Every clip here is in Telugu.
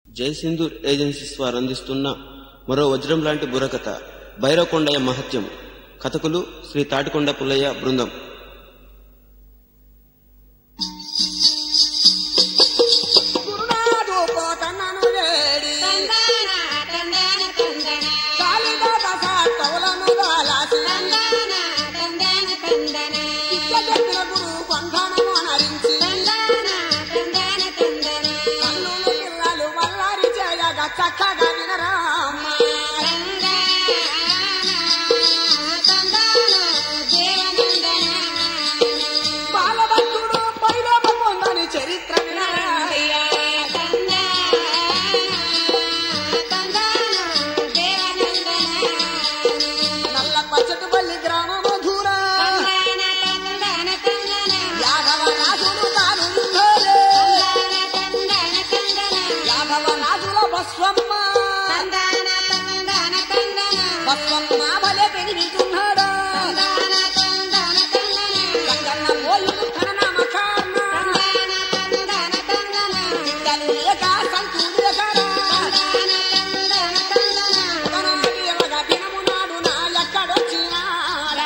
జయసింధూర్ ఏజెన్సీస్ వారు అందిస్తున్న మరో వజ్రం లాంటి బుర్రకథ భైరవకొండయ్య మహత్యం కథకులు శ్రీ తాటికొండ పుల్లయ్య బృందం గురునాథు కోటన్నను వేడి కాళిదాస సాట్టవులను దాలాసి ఇట్ల చెప్పిన గురు బంధనము నరించి కన్నులు పిల్లలు వల్లారి చేయగా చక్కగా వినరామ్మ బాలభక్తుడు పైలోప పొందని చరిత్ర వినరాయ్యా నల్ల పచ్చటిపల్లి గ్రామము దూర యాదవ రాజులు తాను ఉన్నోలే. యాదవ రాజుల బస్వమ్మ బస్వమ్మ భలే పెరిగితున్నాడా గంగన్న పోయుడు కననామ కారణ బిడ్డలు లేక సంతులు లేకరా ఒకనాటి ఎలగ దినము నాడు నా ఎక్కడొచ్చినాడా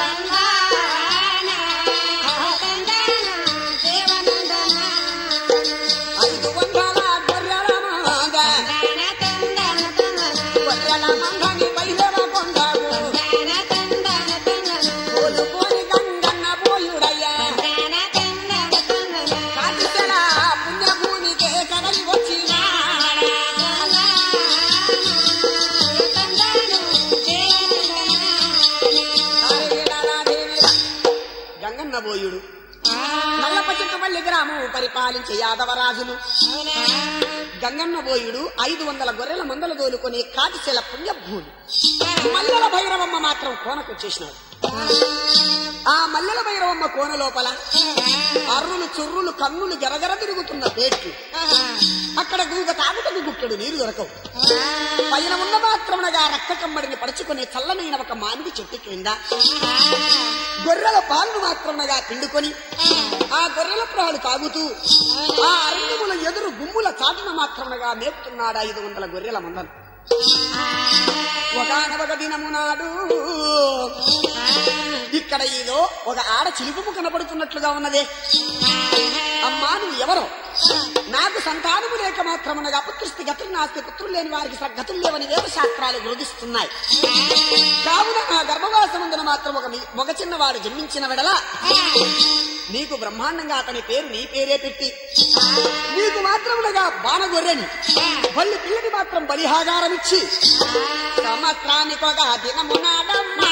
ఐదు వందల గొర్రెల మంద గొర్రెల మందని బయలువ కొండావు కోలుకోని గంగన్న పోయుడయ్యా కాటిసెల పుణ్యభూమికే కదలి వచ్చినాడా గంగన్న బోయుడు నల్లపచెట్టుపల్లి గ్రామం పరిపాలించే యాదవరాజులు గంగన్న బోయుడు ఐదు వందల గొర్రెల మందలు దోలుకునే కాటిశెల పుణ్యభూమి మల్లెల భైరవమ్మ మాత్రం కోనకొచ్చేసినాడు ఆ మల్లెల భైరవమ్మ కోన లోపల అర్రులు చుర్రులు కన్నులు గరగర తిరుగుతున్న పేట్లు అక్కడ గూగ తాగుటకు గుట్టడు నీరు దొరకవు పైన ఉన్న మాత్రమునగా రక్త కమ్మడిని పరుచుకునే చల్లనైన ఒక మామిడి చెట్టు క్రింద గొర్రెల పాలను మాత్రమునగా పిండుకొని ఆ గొర్రెల ప్రాలు తాగుతూ ఆ అరణ్యముల ఎదురు గుమ్ముల చాటున మాత్రమునగా మేపుతున్నాడు ఐదు వందల గొర్రెల మందను ఒకనొక దినము నాడు ఇక్కడ ఏదో ఒక ఆడ చిలుపు కనబడుతున్నట్లుగా ఉన్నదే అమ్మా నువ్వు ఎవరో నాకు సంతానము లేక మాత్రమునగా పుత్రుస్తి గతులు నాస్తి పుత్రులు లేని వారికి సద్గతులు లేవని వేద శాస్త్రాలు బోధిస్తున్నాయి కావున నా గర్భవాసముందున మాత్రం ఒక మి- మగ చిన్నవాడు జన్మించిన వెడల నీకు బ్రహ్మాండంగా అతని పేరు నీ పేరే పెట్టి నీకు మాత్రమునగా బాణగొర్రెని బల్లి పిల్లని మాత్రం బలిహాగారం ఇచ్చి సంవత్సరానికి ఒక దినము నాడమ్మా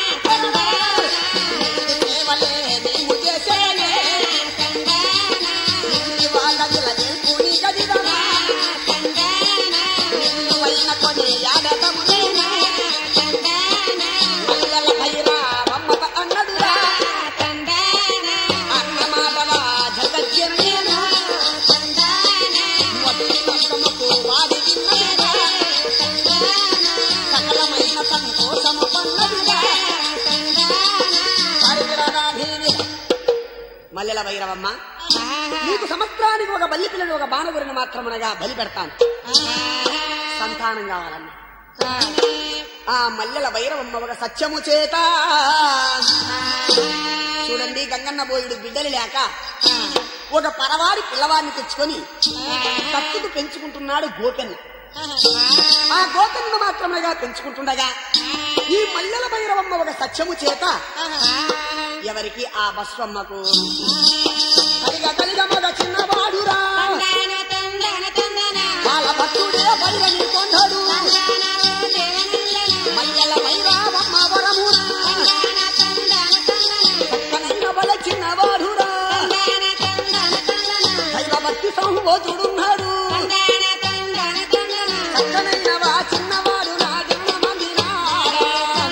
కేవలే నీవు చేసేనే ఇంటి వాళ్ళ నిలదీర్పుని గదిదమా నిన్నువైన కొని యాదతము నేను మల్లెల భైరా మమ్మత అన్నదురా అన్న మాటల జగజ్జను నేను మొదటి నమ్మకు వాడి విన్నదిరా సకలమైన సంతోషము పొందదురా హరివిరరాధీని. మల్లెల భైరవమ్మ నీకు సంవత్సరానికి ఒక బల్లి పిల్లని ఒక బాణగురిని మాత్రమునగా బలి పెడతాను సంతానం కావాలన్నా ఆ మల్లెల భైరవమ్మ ఒక సత్యము చేత చూడండి గంగన్న బోయుడు బిడ్డలు లేక ఒక పరవారి పిల్లవాడిని తెచ్చుకొని కత్తుకు పెంచుకుంటున్నాడు గోపెన్ను ఆ గోపెన్ను మాత్రమేగా పెంచుకుంటుండగా ఈ మల్లెల భైరవమ్మ ఒక సత్యము చేత ఎవరికి ఆ బస్వమ్మకు కలిగ కలిగ మగ చిన్నవాడురా వాళ్ళ భక్తుడే బలిని కొండడు మల్లెల భైరవమ్మ వరమురా చక్కనైన బల చిన్నవాడురా దైవ భక్తి సంబోధుడున్నాడు చక్కనైన వా చిన్నవాడు నా జన మందిరారా.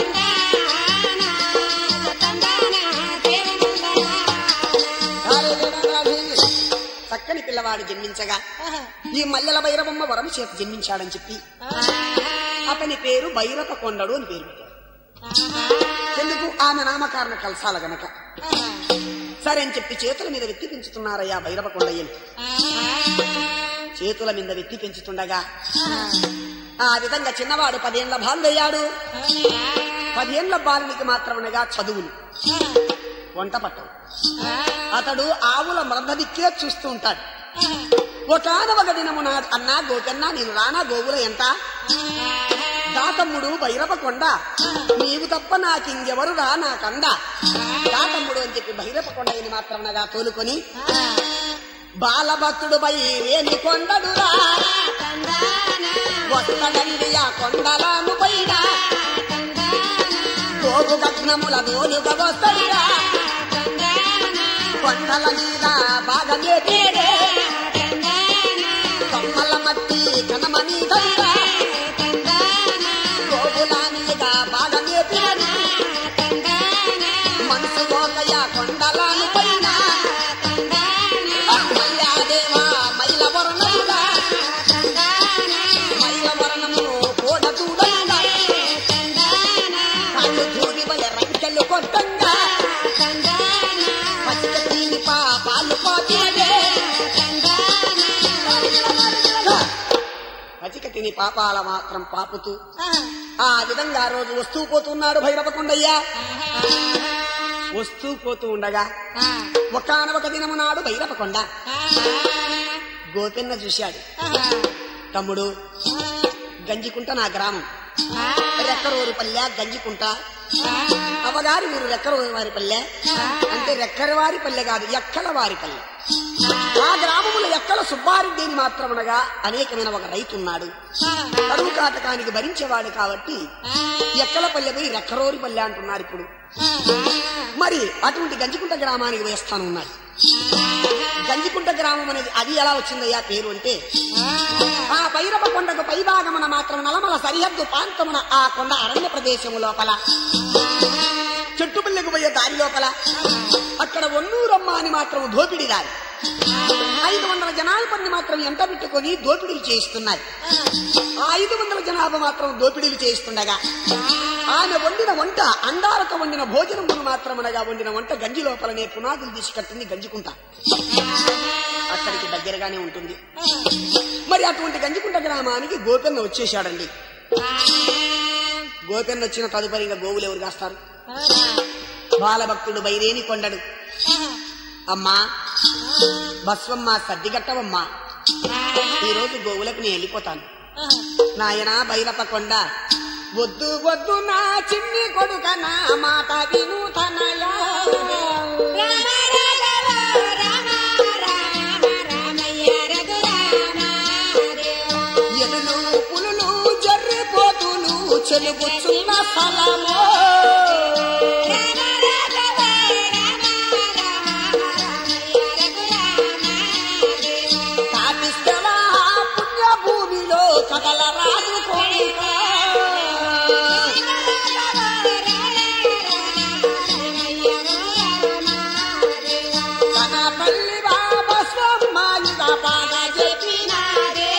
చక్కని పిల్లవాడు జన్మించగా ఈ మల్లెల భైరవమ్మ వరం చేత జన్మించాడని చెప్పి అతని పేరు భైరవ కొండడు అని పేరు పెట్టారు ఎందుకు ఆమె నామకారణ కలసాల గనక సరే అని చెప్పి చేతుల మీద వెత్తి పెంచుతున్నారయ్యా భైరవ కొండయ్యని చేతుల మీద వెత్తి పెంచుతుండగా ఆ విధంగా చిన్నవాడు పదేళ్ల బాలుడయ్యాడు పదేళ్ల బాలునికి మాత్రమనగా చదువులు వంట పట్టవు అతడు ఆవుల మర్దదిక్కే చూస్తూ ఉంటాడు ఒకనొక దినము నాడు అన్నా గోకన్నా నేను రానా గోవుల ఎంత దాతమ్ముడు భైరవ కొండ నీవు తప్ప నాకింకెవరు రా నాకండ దాతమ్ముడు అని చెప్పి భైరవ కొండని మాత్రమనగా తోలుకొని బాలభక్తుడు బైరేని కొండడు రా వస్తడండి ఆ కొండలాము పైన గోగు గగ్నముల దోలుగా వస్తాయిరా కొండల మీద బాగా మేపేడే కొమ్మల మట్టి కనమని దైరా గోగులానిగా బాగా మేపేడు మనసు గోకయ కొండలాను పైన మల్లాదేవా మైల వర్ణములా మైల వర్ణము కోడ చూడంగా కళ్ళు చూడి వల్ల రంకెలు కొట్టంగా పచ్చిక తీని పా పాలు పాతినదే పచ్చిక తిని పాపాల మాత్రం పాపుతూ ఆ విధంగా ఆ రోజు వస్తూ పోతున్నాడు భైరవకొండయ్యా వస్తూ పోతూ ఉండగా ఒకనొక దినము నాడు భైరవకొండ గోపెన్న చూశాడు తమ్ముడు గంజికుంట నా గ్రామం రెక్కరోరి పల్లె గంజికుంట అవగారి ఊరు రెక్కరోరి వారి పల్లె అంటే రెక్కరి వారి పల్లె కాదు ఎక్కల వారి పల్లె ఆ గ్రామముల ఎక్కల సుబ్బారెడ్డిని మాత్రమనగా అనేకమైన ఒక రైతు ఉన్నాడు కరువు కాటకానికి భరించేవాడు కాబట్టి ఎక్కల పల్లె పోయి రెక్కరోరి పల్లె అంటున్నారు ఇప్పుడు మరి అటువంటి గంజికుంట గ్రామానికి వేస్తాను ఉన్నాడు గంజికుంట గ్రామం అనేది అది ఎలా వచ్చిందయ్యా పేరు అంటే ఆ భైరవ కొండకు పైభాగమున మాత్రం నలమల సరిహద్దు ప్రాంతమున ఆ కొండ అరణ్య ప్రదేశము లోపల చెట్టుపల్లెకు పోయే దారి లోపల అక్కడ ఒన్నూరమ్మ అని మాత్రం దోపిడి దారి ఐదు వందల జనాభాని మాత్రం ఎంట పెట్టుకొని దోపిడీలు చేయిస్తున్నారు ఆ ఐదు వందల జనాభా మాత్రం దోపిడీలు చేయిస్తుండగా ఆమె వండిన వంట అండాలతో వండిన భోజనమును మాత్రమనగా వండిన వంట గంజి లోపలనే పునాదులు తీసి కట్టింది గంజికుంట అక్కడికి దగ్గరగానే ఉంటుంది మరి అటువంటి గంజికుంట గ్రామానికి గోపెన్న వచ్చేశాడండి గోపెన్న వచ్చిన తదుపరి ఇంకా గోవులు ఎవరు కాస్తారు బాలభక్తుడు బైరేని కొండడు అమ్మా బస్వమ్మ సర్దిగట్టవమ్మా ఈ రోజు గోవులకు నేను వెళ్ళిపోతాను నాయనా బైరప కొండ వద్దు వద్దు నా చిన్ని కొడుక నా మాట విను తనయా ఎదులు పులులు జర్రి పోతులు చెలుగుచున్న స్థలమో కాపిస్తలా పుణ్య భూమిలో కదల రాజు కోరిక తన తల్లి బాబా స్వమ్మాయిగా బాగా చెప్పినారే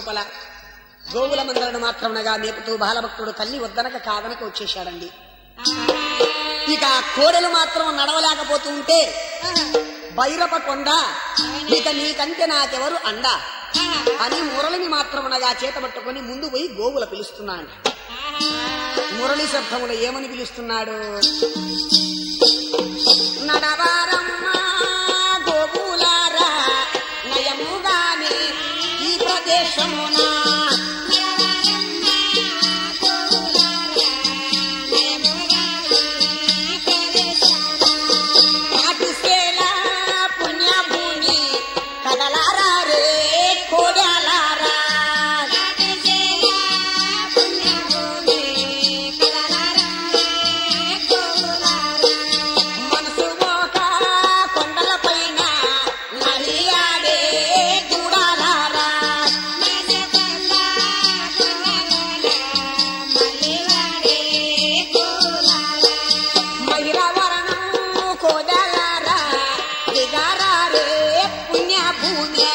లోపల గోవుల మందలను మాత్రమునగా మేపుతూ బాలభక్తుడు తల్లి వద్దనక కాదనక వచ్చేశాడండి ఇక ఆ కోడెలు మాత్రం నడవలేకపోతూ ఉంటే భైరప కొండ ఇక నీకంటే నాకెవరు అండ అని మురళిని మాత్రమునగా చేతబట్టుకొని ముందు పోయి గోవుల పిలుస్తున్నాడు మురళి శబ్దములు ఏమని పిలుస్తున్నాడు నడవారమ్మా గోవులారా నయముగానే ఈ ప్రదేశమునా పాటిసేల పుణ్యభూమి కదలారా రే కోడలారా మనసు ఒక కొండల పైన నడియాడే చూడాలారా మహిళవరణం కోడలారా దిగారా రే పుణ్యభూమి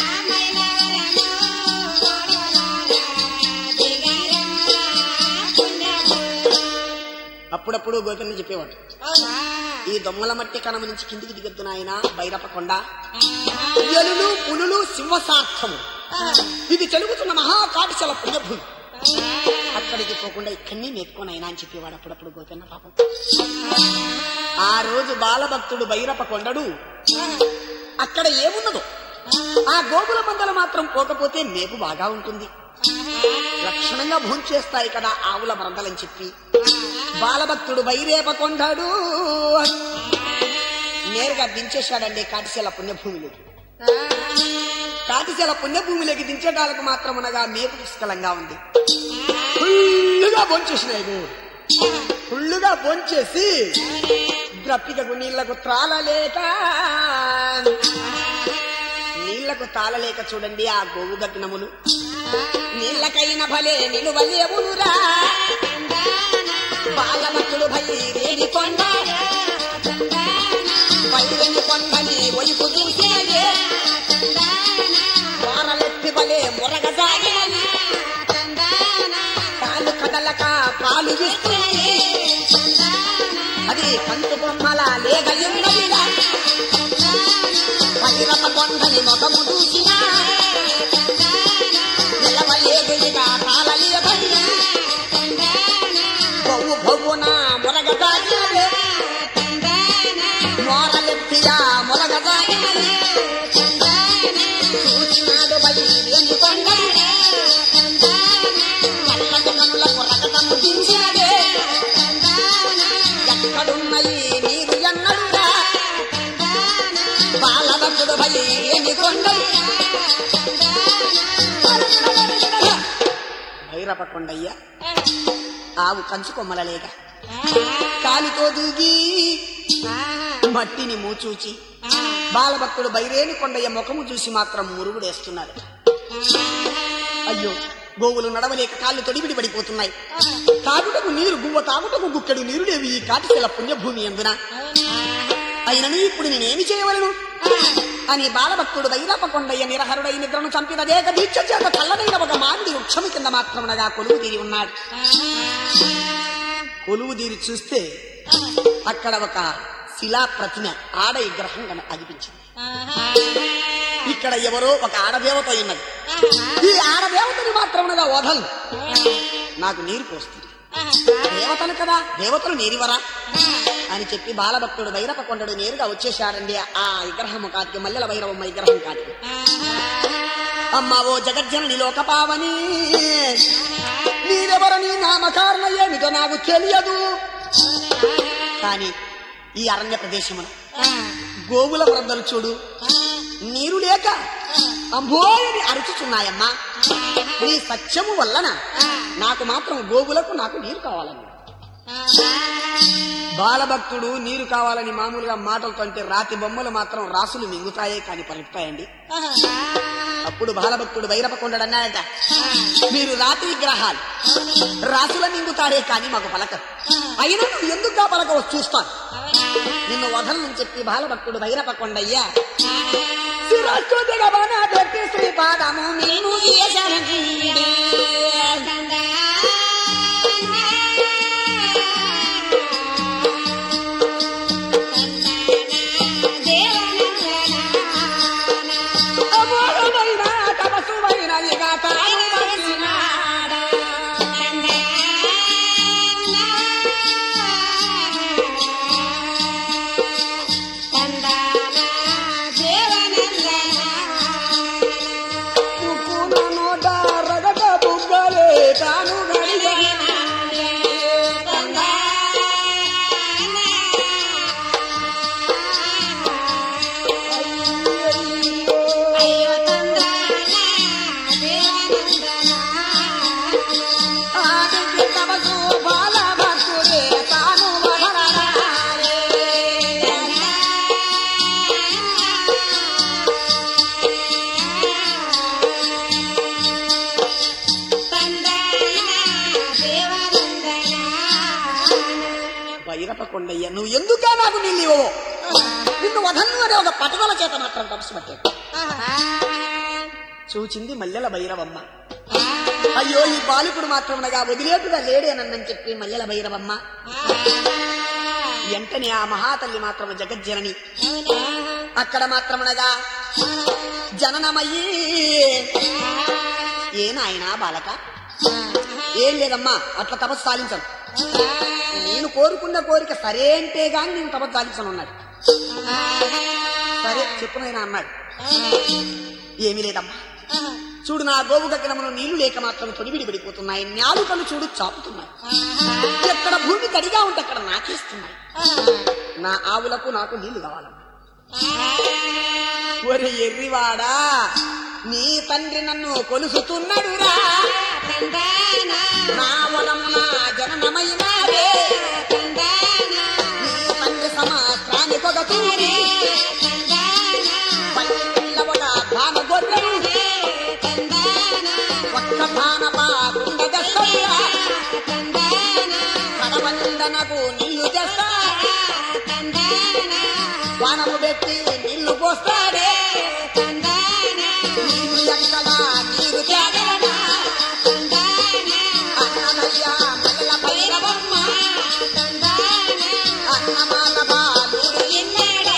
అప్పుడప్పుడు గోపిని చెప్పేవాడు ఈ దొమ్మల మట్టి కణము నుంచి కిందికి దిగద్దు నాయన భైరప కొండ ఎలులు పులులు సింహసార్థము ఇది తెలుగుతున్న మహాకాటిశల పుణ్యభూమి అక్కడికి పోకుండా ఇక్కడిని నేర్చుకోనైనా అని చెప్పేవాడు అప్పుడప్పుడు గోపిన్న పాపం ఆ రోజు బాలభక్తుడు భైరప కొండడు అక్కడ ఏమున్నదో ఆ గోకుల మందలు మాత్రం పోకపోతే మేపు బాగా ఉంటుంది లక్షణంగా భోంచేస్తాయి కదా ఆవుల మరందలని చెప్పి బాలభక్తుడు బైరేప కొండాడు నేరుగా దించేశాడండి కాటిశల పుణ్యభూమిలోకి కాటిశల పుణ్యభూమిలోకి దించేటాలకు మాత్రమునగా మేపు పుష్కలంగా ఉంది ఫుల్లుగా భోంచేసినాయి గోవులు ఫుల్లుగా భోంచేసి ద్రప్పికకు నీళ్లకు త్రాలలేక నీళ్లకు తాళలేక చూడండి ఆ గోవు గగ్నములు నీళ్ళకైన భలే నిలువలేవునురా బాలభక్తుడు భైరేని కొండ వైరని కొండని వైపు చూసేదే వారలెత్తి భలే మురగసాగినని కాలు కదలక పాలు ఇస్తుంది అది కంచు బొమ్మల లేగయున్నదిరా భైరవ కొండని ముఖము చూసినా నిలవలేదుగా తాళలేదని బొవ్వు బొవ్వున మురగదాగినది మోరలెత్తిగా మురగదాగినది చూసినాడు బయలు కొండని కళ్ళకు కనులకు రకతము దించినదే ఎక్కడున్నది నీరు ఎన్నడుగా బాలభక్తుడు భయని కొండలు భైరప కొండయ్య ఆవు కంచు కొమ్మలలేక కాలితో దూగి మట్టిని మూచూచి బాలభక్తుడు బైరేని కొండయ్య ముఖము చూసి మాత్రం మురుగుడేస్తున్నాడు అయ్యో గోవులు నడవలేక కాళ్ళు తొడిబిడి పడిపోతున్నాయి తాగుటకు నీరు గువ్వ తాగుటకు గుక్కెడు నీరు లేవి ఈ కాటిశల పుణ్యభూమి ఎందున అయినను ఇప్పుడు నేనేమి చేయవలను అని బాలభక్తుడు వైరప కొండయ్య నిరహరుడై నిద్రను చంపినదేక దీక్ష చేత చల్లదైన ఒక మామిడి వృక్షము కింద మాత్రమునగా కొలువు తీరి ఉన్నాడు కొలువు తీరి చూస్తే అక్కడ ఒక శిలా ప్రతిమ ఆడ విగ్రహం కన అనిపించింది ఇక్కడ ఎవరో ఒక ఆడదేవత ఉన్నది ఈ ఆడదేవతని మాత్రమునగా వదలు నాకు నీరు పోస్తుంది దేవతలు కదా దేవతలు నీరివరా అని చెప్పి బాలభక్తుడు భైరప కొండడు నేరుగా వచ్చేశాడండి ఆ విగ్రహం కాటికి మల్లెల భైరవమ్మ విగ్రహం కాటికి అమ్మ ఓ జగజ్జనని లోకపావని నీరెవరని నామకారణ ఏమిటో నాకు తెలియదు కానీ ఈ అరణ్య ప్రదేశమున గోవుల వరదలు చూడు నీరు లేక అంబోయని అరుచుచున్నాయమ్మా నీ సత్యము వల్లన నాకు మాత్రం గోవులకు నాకు నీరు కావాలని బాలభక్తుడు నీరు కావాలని మామూలుగా మాటలతో అంటే రాతి బొమ్మలు మాత్రం రాసులు మింగుతాయే కానీ పలుకుతాయండి అప్పుడు బాలభక్తుడు భైరపకొండడు అన్నాడట మీరు రాతి విగ్రహాలు రాసుల మింగుతారే కానీ మాకు పలకరు అయినా నువ్వు ఎందుకు పలకవచ్చు చూస్తాను నిన్ను వదలని చెప్పి బాలభక్తుడు భైరపకొండయ్యా శిరస్సు దిగబన పెట్టి శ్రీపాదము నేను చేశానని కొండయ్య నువ్వు ఎందుకా నాకు నీళ్ళు ఇవ్వవు నిన్ను వదలను అనే ఒక పట్టుదల చేత మాత్రం తపస్సు పట్టాడు చూచింది మల్లెల భైరవమ్మ అయ్యో ఈ బాలికుడు మాత్రమునగా వదిలేటుగా లేడేనని చెప్పి మల్లెల భైరవమ్మ వెంటనే ఆ మహాతల్లి మాత్రము జగజ్జనని అక్కడ మాత్రమునగా జననమయ్యి ఏ నాయనా బాలక ఏం లేదమ్మా అట్లా తపస్సు సాధించను నేను కోరుకున్న కోరిక సరే అంటే గాని నేను తపస్సు సాధించను అన్నాడు సరే చెప్పు నాయనా అన్నాడు ఏమీ లేదమ్మా చూడు నా గోవు గగ్గనమును నీళ్లు లేక మాత్రం తొడిబిడి పడిపోతున్నాయి నాలుకలు చూడు చాపుతున్నాయి ఎక్కడ భూమి తడిగా ఉంటే అక్కడ నాకేస్తున్నాయి నా ఆవులకు నాకు నీళ్లు కావాలమ్మా ఒరే ఎర్రివాడా నీ తండ్రి నన్ను కొలుసుతున్నాడురా నా వలమున జననమైనాడే నీ తండ్రి సమాత్రానికొక తూరి పల్లె పిల్లవగా భాన గొర్రెలు ఒక్క భాన పాకుండ దస్తయ్యా కడవ నిండనకు నీళ్లు తెస్తా బాణము పెట్టి నీళ్లు పోస్తాడే నీళ్లు ఎక్కడ నీరు తేగలనా అన్నమయ్య మగల భైరవమ్మ అన్నమాల బాలుడు ఇన్నాడే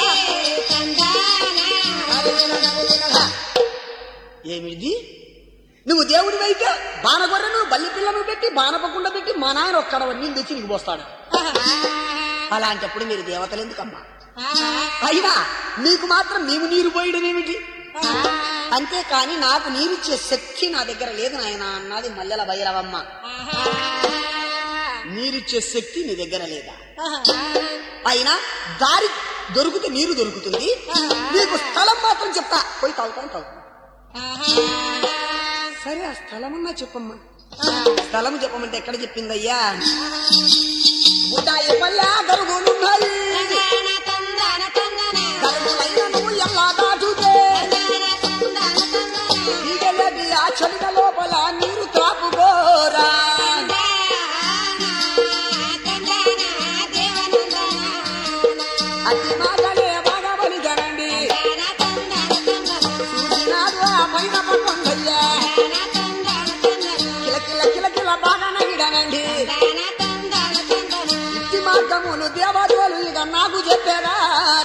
అరే వినగా వినగా. ఏమిది నువ్వు దేవుడివైతే బాణగొర్రెను బల్లి పిల్లను పెట్టి బాణపకుండా పెట్టి మా నాయన ఒక్కడ నీళ్ళు తెచ్చి నీకు పోస్తాడు అలాంటప్పుడు మీరు దేవతలు ఎందుకమ్మా అయినా నీకు మాత్రం నీవు నీరు పోయడం ఏమిటి అంతేకాని నాకు నీరిచ్చే శక్తి నా దగ్గర లేదు నాయన అన్నది మల్లెల భైరవమ్మ నీరిచ్చే శక్తి నీ దగ్గర లేదా అయినా దారి దొరికితే నీరు దొరుకుతుంది నీకు స్థలం మాత్రం చెప్తా పోయి తాగుతాను తాగు సరే ఆ స్థలమన్నా చెప్పమ్మా స్థలం చెప్పమంటే ఎక్కడ చెప్పిందయ్యా బుడ్డాయి పల్లె గరుగులున్నాయి గరుగులైన నువ్వు ఎలా దాటుతే ఈగలది ఆ చలిక లోపల నీరు త్రాపుకోరా అతి మాటలే బాగా పలికరండి చూసినాడు ఆ పైన పడుకుందయ్యా కిలకిల కిలకిల బాగా నగిడనండి ఇట్టి మార్గములు దేవతలు ఇక నాకు చెప్పారా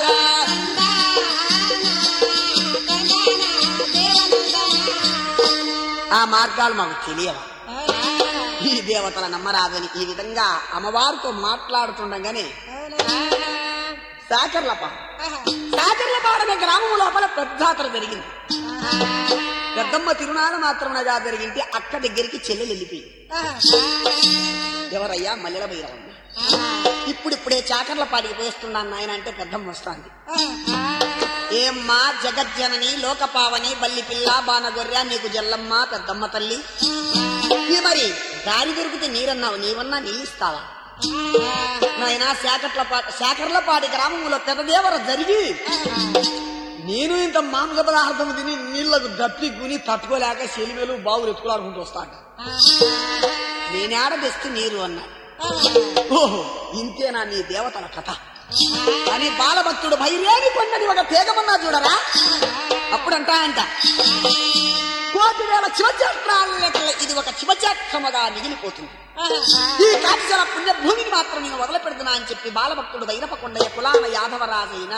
ఆ మార్గాలు మాకు తెలియవా ఈ దేవతల నమ్మరాదని ఈ విధంగా అమ్మవారితో మాట్లాడుతుండగానే సాకర్లపాడు సాకర్లపాడు అనే గ్రామం లోపల పెద్ద జాతర జరిగింది పెద్దమ్మ తిరునాళ్ళ మాత్రమనగా జరిగింటే అక్క దగ్గరికి చెల్లెలు వెళ్ళిపోయింది ఎవరయ్యా మల్లెల భైరవమ్మ ఇప్పుడిప్పుడే చాకర్లపాడికి పోయిస్తున్నాను నాయన అంటే పెద్దమ్మ వస్తాంది ఏమ్మా జగజ్జనని లోకపావని బల్లి పిల్ల బానగొర్రె నీకు జల్లమ్మ పెద్దమ్మ తల్లి ఈ మరి దారి దొరికితే నీరన్నావు నీవన్నా నీళ్ళిస్తావా నాయన శాకట్లపాటి శాకర్లపాటి గ్రామంలో పెద్దదేవర జరిగి నేను ఇంత మాంస పదార్థం తిని నీళ్లకు దప్పి గుని తట్టుకోలేక చెలిమేలు బావులు ఎత్తుకోలాడుకుంటూ వస్తాను నేనేడ తెస్తే నీరు అన్నా ఓహో ఇంతేనా నీ దేవతల కథ అని బాలభక్తుడు భైర్యాని కొండని ఒక తేగమన్నా చూడరా అప్పుడంటా అంట కోటి వేల శివచక్రాల లెక్కల ఇది ఒక శివచక్రముగా మిగిలిపోతుంది ఈ కాటిజల పుణ్య భూమిని మాత్రం నేను వదిలిపెడుతున్నా అని చెప్పి బాలభక్తుడు వైరప కొండయ్య కులాన యాదవరాజైన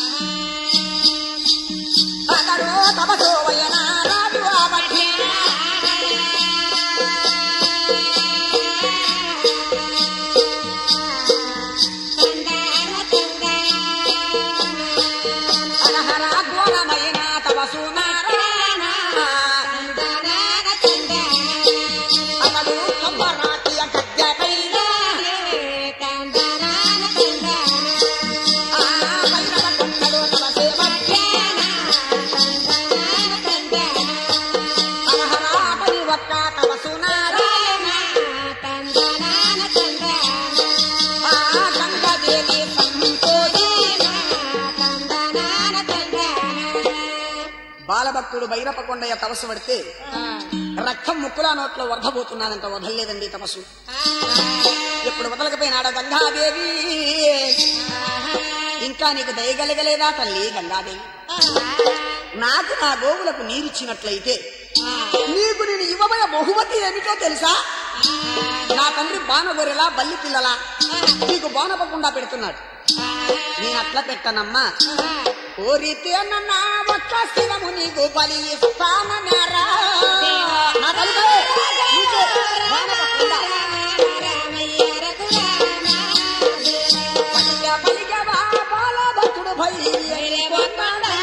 అతడు తపసోవయన రాజు ఆవధ్య. అనహర ఘోరమైన తపసు నారాయణ. అతడు కంబరాటియ గద్దెపైన ఆ వైరవ కొండలు తపసే మధ్య. అనహర పని ఒక్క తపసు నారాయణ. ఆ గంగదేవి సంతోషి. బాలభక్తుడు భైరప కొండయ్య తపస్సు పడితే రక్తం ముక్కులా నోట్లో వరదబోతున్నానంట వదలలేదండి తపస్సు ఎప్పుడు వదలకపోయినాడో గంగాదేవి ఇంకా నీకు దయగలగలేదా తల్లి గంగాదేవి నాకు నా గోవులకు నీరిచ్చినట్లయితే నీకు నేను ఇవ్వబోయే బహుమతి ఏమిటో తెలుసా నా తండ్రి బాణగొర్రెలా బల్లి పిల్లలా నీకు బాణపకుండా పెడుతున్నాడు నేను అట్లా పెట్టనమ్మా కోరితే నన్న ఒక్క స్థిరము నీకు బలి ఇస్తానన్నారా నా తల్లి నీకే బాణపకుండా. పలిక పలిక బా బాలభక్తుడు భై కొన్నాడా?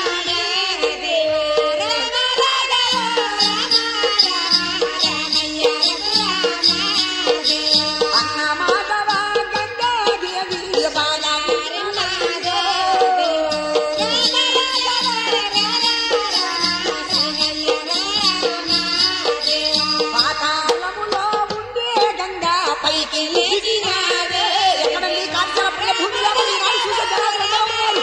అన్న మాధవ గంగాదేవి బాగా పాతాళములో ఉండే గంగా పైకి దిగినాడే. ఎక్కడండి కాంచన ప్రియ భూమిలో ఈనాడు చూసే జనాలు ఎంతో ఉన్నారు.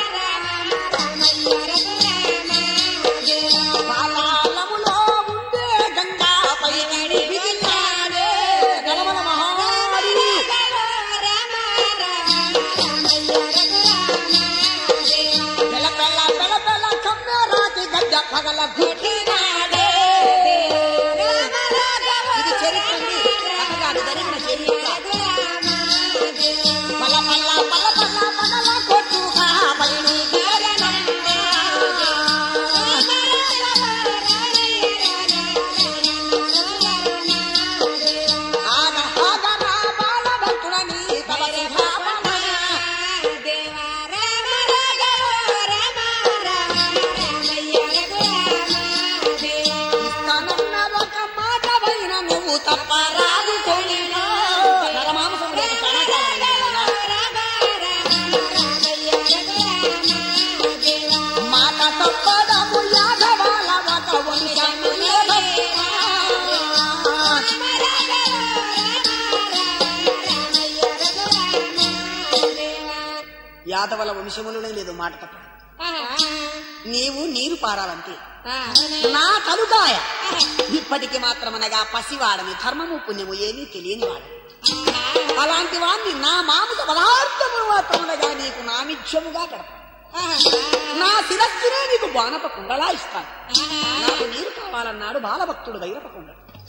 పాతాళములో ఉండే గంగా పైకి దిగినాడే. గలవల మహాడి. పెల పెల పెల పెల కమ్మెరాతి గడ్డ పగల గుట్టినాడే. ఇది చరిత్ర అండి. కథగాడు జరిగిన చరిత్ర. పల పల పల పల పగల కొట్టుగా బయలు తీరనమ్మా. ఆగ ఆగ నా బాలభక్తుడని తలసి భావమా. ఇస్తానన్న ఒక మాట పైన నువ్వు తప్ప రాదు కొనినా. నరమాంసంలో ఒక సమాచారం ఉంది కదా. మాట తప్పదము యాదవాల ఒక వంశము లేదమ్మా. యాదవల వంశములోనే లేదు మాట తప్ప నీవు నీరు పారాలంతే నా తలుకాయ ఇప్పటికి మాత్రమనగా పసివాడని ధర్మము పుణ్యము ఏమీ తెలియని వాడు అలాంటి వాడిని నా మాంస పదార్థములు మాత్రమనగా నీకు నామిత్యముగా గడప నా శిరస్సునే నీకు బాణప కుండలా ఇస్తాను నాకు నీరు కావాలన్నాడు బాలభక్తుడు వైరప కుండ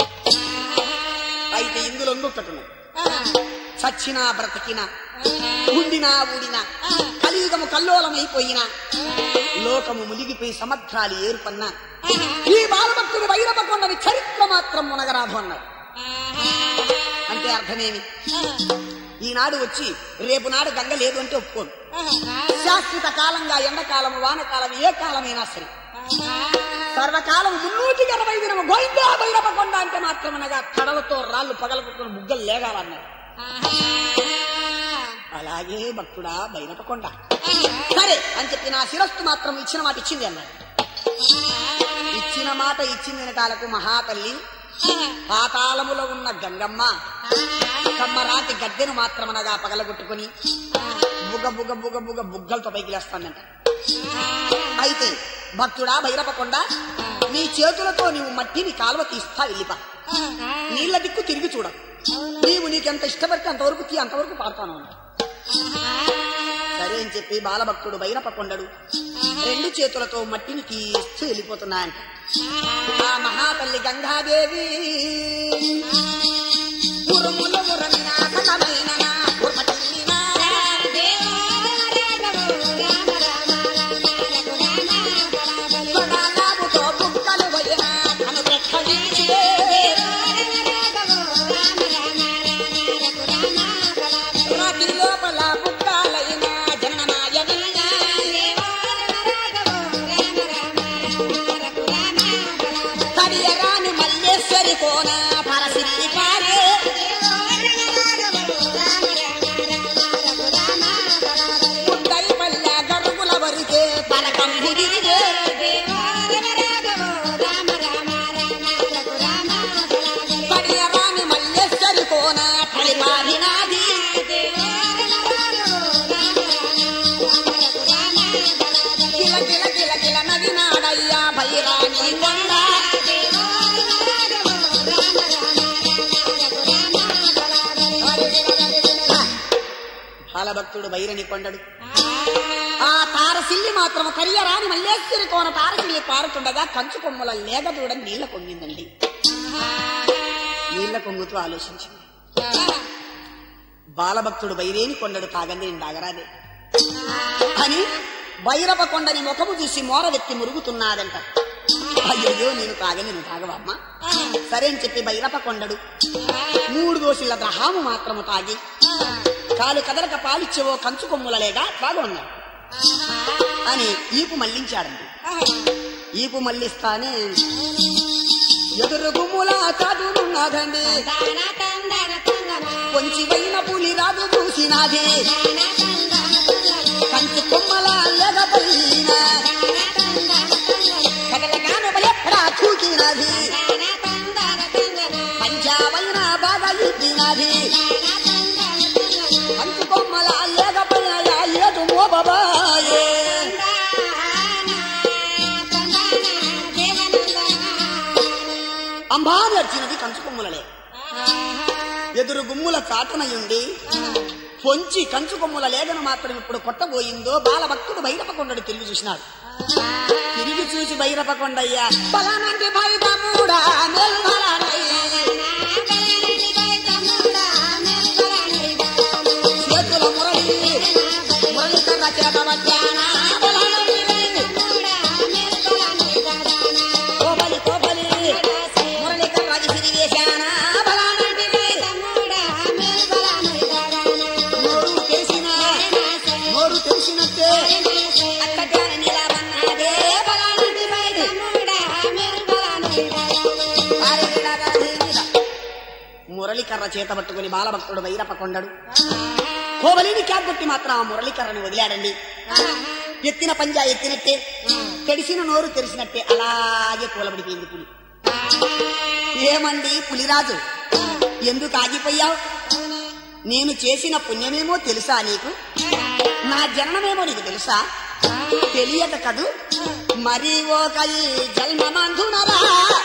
అయితే ఇందులో ఇంకొకటి చచ్చినా బ్రతికినా ఉండినా ఊడినా కలియుగము కల్లోలమైపోయినా లోకము మునిగిపోయి సముద్రాలు ఏర్పన్నా ఈ బాలభక్తుడు వైరప కొండని చరిత్ర మాత్రం మునగరాదు అన్నాడు అంటే అర్థమేమి ఈనాడు వచ్చి రేపు నాడు గంగ లేదు అంటే ఒప్పుకోను శాశ్వత కాలంగా ఎండకాలము వానకాలం ఏ కాలమైనా సరే సర్వకాలం మున్నూటికి అరవై దినము గోయిందా భైరవ కొండ అంటే మాత్రమనగా కడలతో రాళ్ళు పగలకొట్టుకుని ముగ్గలు లేగాలన్నాడు అలాగే భక్తుడా భైరవ కొండ సరే అని చెప్పి నా శిరస్సు మాత్రం ఇచ్చిన మాట ఇచ్చింది అన్నాడు ఇచ్చిన మాట ఇచ్చింది అనటాలకు మహాతల్లి పాతాళములో ఉన్న గంగమ్మ కమ్మరాతి గద్దెను మాత్రమనగా పగలగొట్టుకుని బుగ బుగ బుగ బుగ బుగ్గలతో పైకి లేస్తానంట అయితే భక్తుడా భైరవకొండ నీ చేతులతో నీవు మట్టిని కాలువ తీస్తా వెళ్ళిపా నీళ్ల దిక్కు తిరిగి చూడ నీవు నీకెంత ఇష్టపడితే అంతవరకు తీ అంతవరకు పాడతాను అన్నాడు. సరే అని చెప్పి బాలభక్తుడు భైరప కొండడు రెండు చేతులతో మట్టిని తీస్తూ వెళ్ళిపోతున్నాయంట ఆ మహాతల్లి గంగాదేవి ఉరుములు ఉరమిన సకమైన నా ఉర్మటిల్లిన పడాలాబుతో బుక్కలు పోయిన కను రెక్కలిచ్చే. రాతి లోపల బుక్కలైన జననాయన కడియరాని మల్లేశ్వరి కోన పరసిద్ధి పారే ముద్దై పల్లె గరుగుల వరికే పలకం ముదిరిగే కడియరాని మల్లేశ్వరి కోన పరిపాలినాది కిల కిల కిల కిల నవినాడయ్యా భైరాని కొండ బాలభక్తుడు బైరని కొండడు ఆ తారసిల్లి మాత్రం కరియరాని మల్లేశ్వరి కోన తారసిల్లి పారుతుండగా కంచు కొమ్మల లేగ దూడ నీళ్ల కొంగిందండి నీళ్ల కొంగుతూ ఆలోచించింది బాలభక్తుడు బైరేని కొండడు తాగంది నేను తాగరాదే అని భైరవ కొండని ముఖము చూసి మోరవెత్తి మురుగుతున్నాదంట అయ్యయ్యో నేను తాగని నువ్వు తాగవమ్మా సరే అని చెప్పి భైరవ కొండడు మూడు దోషుల ద్రహాము మాత్రము తాగి కాలు కదలక పాలిచ్చేవో కంచు కొమ్ములలేగా తాగు అన్నాడు అని ఈపు మళ్ళించాడండి ఈపు మళ్ళిస్తానే ఎదురు గుమ్ముల చదువున్నదండి కొంచి వైన పులి రాదు చూసినది కంచు కొమ్మల లెగబడిన కదలగాను భయపడా చూకినది పంజాబైన బాగా ఇద్దినది కంచు కొమ్మల లెగబడిన ఏదు మోబాయే అంబాని వచ్చినది కంచు కొమ్ములలే ఎదురు గుమ్ముల చాటునయుండి పొంచి కంచు కొమ్ముల లేగను మాత్రం ఇప్పుడు కొట్టబోయిందో బాలభక్తుడు బైరపకొండడు తిరిగి చూసినాడు తిరిగి చూసి బైరపకొండయ్యా బలానంటి బైరముడా చేతుల మురళి మురళి కర్ర చేత వచ్చానా బలానంటి కోబలి కోబలి మురళి కర్ర విసిరి వేశానా బలానంటి నోరు తెలిసిన నోరు తెలిసినట్టే అక్కడాన నిలవన్నదే బలానంటి బయట మురళికర్ర చేత పట్టుకుని బాలభక్తుడు వైరప కొండడు కోవలిని క్యాబొట్టి మాత్రం ఆ మురళికర్రని వదిలాడండి ఎత్తిన పంజా ఎత్తినట్టే తెడిసిన నోరు తెరిసినట్టే అలాగే కూలబడిపోయింది పులి ఏమండి పులిరాజు ఎందుకు ఆగిపోయావు నేను చేసిన పుణ్యమేమో తెలుసా నీకు నా జననమేమో నీకు తెలుసా తెలియక కదూ మరి ఒక ఈ జన్మమందునరా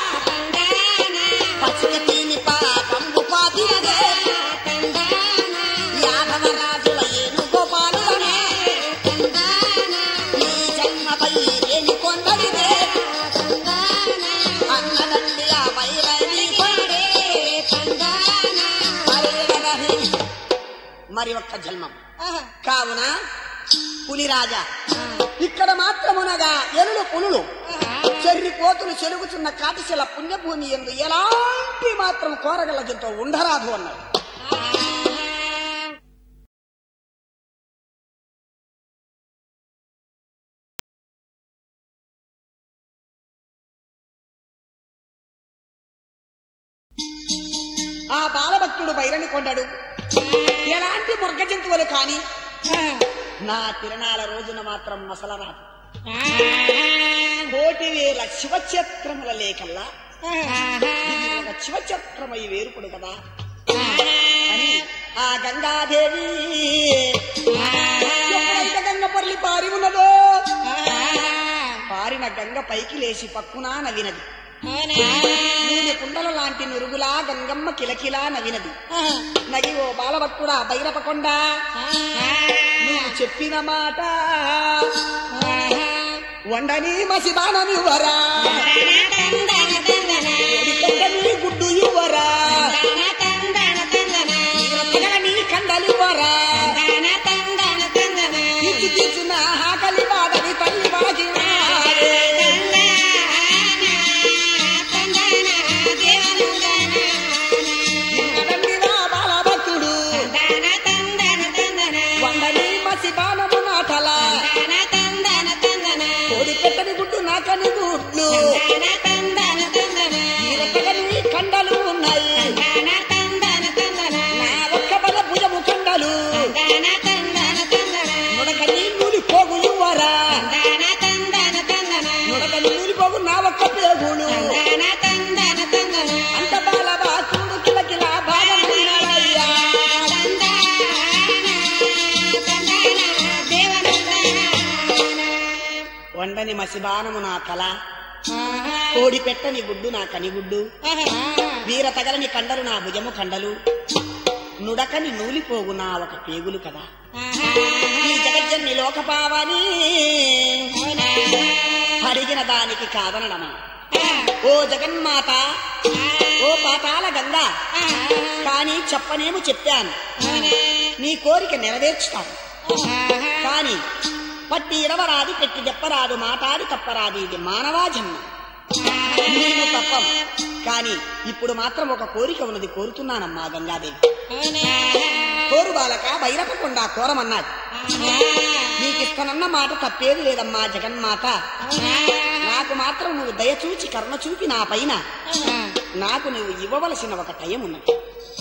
పచ్చిక తీని పాపంబు పాతినదే యాదవరాజుల ఏను గోపాలులనే ఈ జన్మపై ఏని కొందరిదే అన్నదండి ఆ వైరని కొండే మరేగనని. మరి ఒక్క జన్మం కావున పులిరాజా ఇక్కడ మాత్రమునగా ఎలులు పులులు చెర్రి కోతులు చెరుగుచున్న కాటిశల పుణ్యభూమి ఎందు ఎలాంటి మాత్రం కోరగల జంతో ఉండరాదు అన్నాడు ఆ బాలభక్తుడు బైరని కొండడు ఎలాంటి మృగ జంతువులు కాని నా తిరణాల రోజున మాత్రం మసలరాదు కోటి వేల శివక్షేత్రముల లేకల్లా ఇది ఒక శివక్షేత్రమై వేరుకుడు కదా అని ఆ గంగాదేవి ఎప్పుడైతే గంగ పొర్లి పారి ఉన్నదో పారిన గంగ పైకి లేచి పక్కున నవ్వినది నూనె కుండల లాంటి నురుగులా గంగమ్మ కిలకిలా నవ్వినది నగి ఓ బాలభక్తుడా బైరపకొండ నువ్వు చెప్పిన మాట వండని మసిదానని ఇవ్వరా కొడికొండని గుడ్డు ఇవ్వరా నీ కండలు ఇవ్వరా ఇచ్చి తీసిన ఆకలి బాధని తల్లి బాగినాడే. ఇంకదండిరా బాలభక్తుడు వండని మసిదానము నాటల కోడి పెట్టని గుడ్డు నాకని గుడ్లు ఈరకగని కండలు ఉన్నాయి నా ఒక్క బల భుజము కండలు నుడకని నూలి పోగు ఇవ్వరా నుడకని నూలి పోగు నా ఒక్క పేగులు అంత బాలవా చూడు కిలకిల బాలయ్యా వండని మసిబానము నా తల కోడి పెట్టని గుడ్డు నా కనిగుడ్డు వీర తగలని కండలు నా భుజము కండలు నుడకని నూలిపోగు నా ఒక పేగులు కదా ఈ జగజ్జన్ని లోకపావని అడిగిన దానికి కాదనడమా ఓ జగన్మాత ఓ పాతాల గంగా కానీ చెప్పనేమో చెప్పాను నీ కోరిక నెరవేర్చుతాను కానీ పట్టి ఇడవరాదు పెట్టి చెప్పరాదు మాటాడి తప్పరాదు ఇది మానవా జన్మ నేను తప్పం కానీ ఇప్పుడు మాత్రం ఒక కోరిక ఉన్నది కోరుతున్నానమ్మా గంగాదేవి కోరు బాలక బైరపకుండా కోరమన్నాడు నీకిస్తానన్న మాట తప్పేది లేదమ్మా జగన్మాత నాకు మాత్రం నువ్వు దయచూచి కరుణ చూపి నా పైన నాకు నువ్వు ఇవ్వవలసిన ఒక టయం ఉన్నది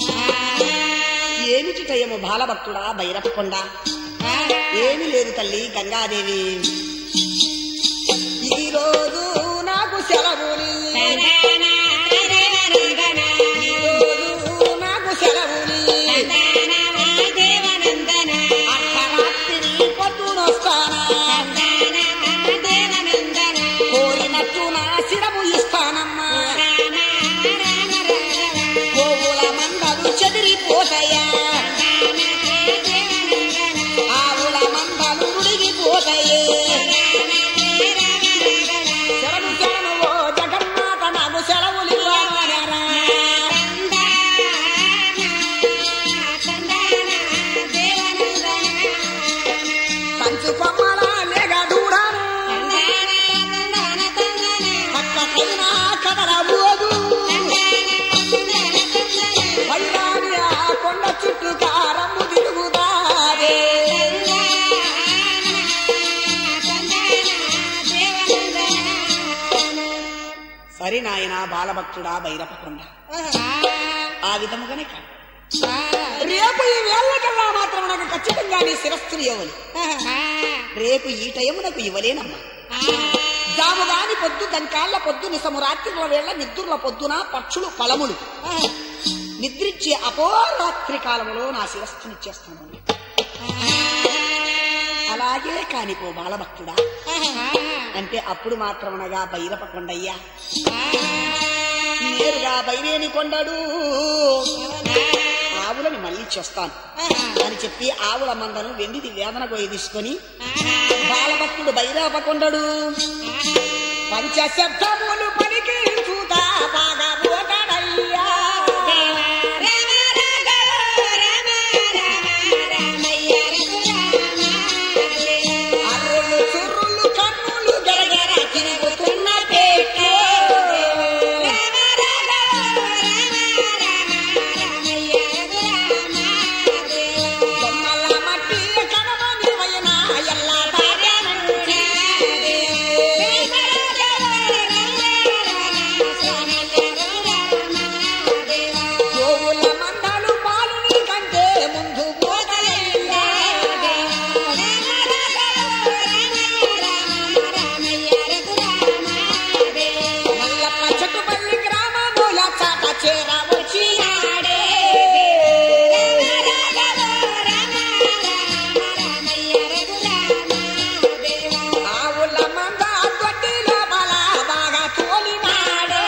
ఏమిటి టయము బాలభక్తుడా బైరపకొండ ఏమి లేదు తల్లి గంగాదేవి ఈ రోజు నాకు సెలవుని ఈ రోజు నాకు సెలవుని అర్ధరాత్రి పొద్దునొస్తానా కోరినట్టు నా శిరము ఇస్తానమ్మా గోవుల మందలు చెదిరిపోతాయా ఆవుల మందలు ఉడిగిపోతాయి శరణు శరణు ఓ జగన్మాత నాకు సెలవులు ఇవ్వరా కంచు కొమ్మల లేగ దూరాను పక్కకైనా కదలబోదు వైరాని ఆ కొండ చుట్టూ కారము తిరుగుతారే సరి నాయన బాలభక్తుడా బైరపకుండా ఆ విధముగానే కాదు రేపు ఈ వేళ్ళకల్లా మాత్రం నాకు ఖచ్చితంగా నీ శిరస్సులు ఇవ్వను రేపు ఈ టైమునకు ఇవ్వలేనమ్మా జాముగాని పొద్దు దంకాళ్ళ పొద్దు నిసము రాత్రిల వేళ నిద్రుల పొద్దున పక్షులు ఫలములు నిద్రించే అపోరాత్రి కాలములో నా శిరస్సునిచ్చేస్తాను అలాగే కానిపో బాలభక్తుడా అంటే అప్పుడు మాత్రమనగా బైరప కొండయ్యా నేరుగా బైరేని కొండడు ఆవులని మళ్ళీ చేస్తాను అని చెప్పి ఆవుల మందను వెండిది వేదన పోయి తీసుకొని బాలభక్తుడు బైరాప కొండడు పంచశబ్దములు పలికి చూతా బాగా పోతాడయ్యా అర్రులు చుర్రులు కన్నులు గరగర తిరుగుతున్న పెట్టు బొమ్మల మట్టి కనమని వైన ఎల్లా తాగానంటే గోవుల మందలు పాలుని కంటే ముందు పోతయ్యా మల్లప్ప చెట్టుపల్లి గ్రామముల చాట చేర వచ్చినాడే ఆవుల మంద దొడ్డి లోపల బాగా తోలినాడే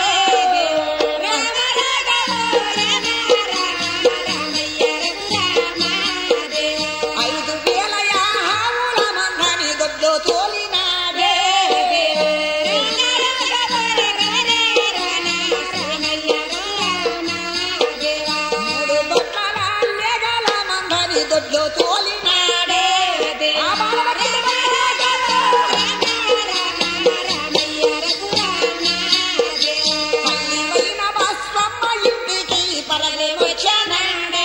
ఐదు వేల ఆవుల మందని దొడ్లో తోలినాడే మూడు బొక్కల లేగల మందని దొడ్లో తోలినాడే ఆ బాలవతి పల్లివైన బస్వమ్మ ఇంటికి పరమే వచ్చానండే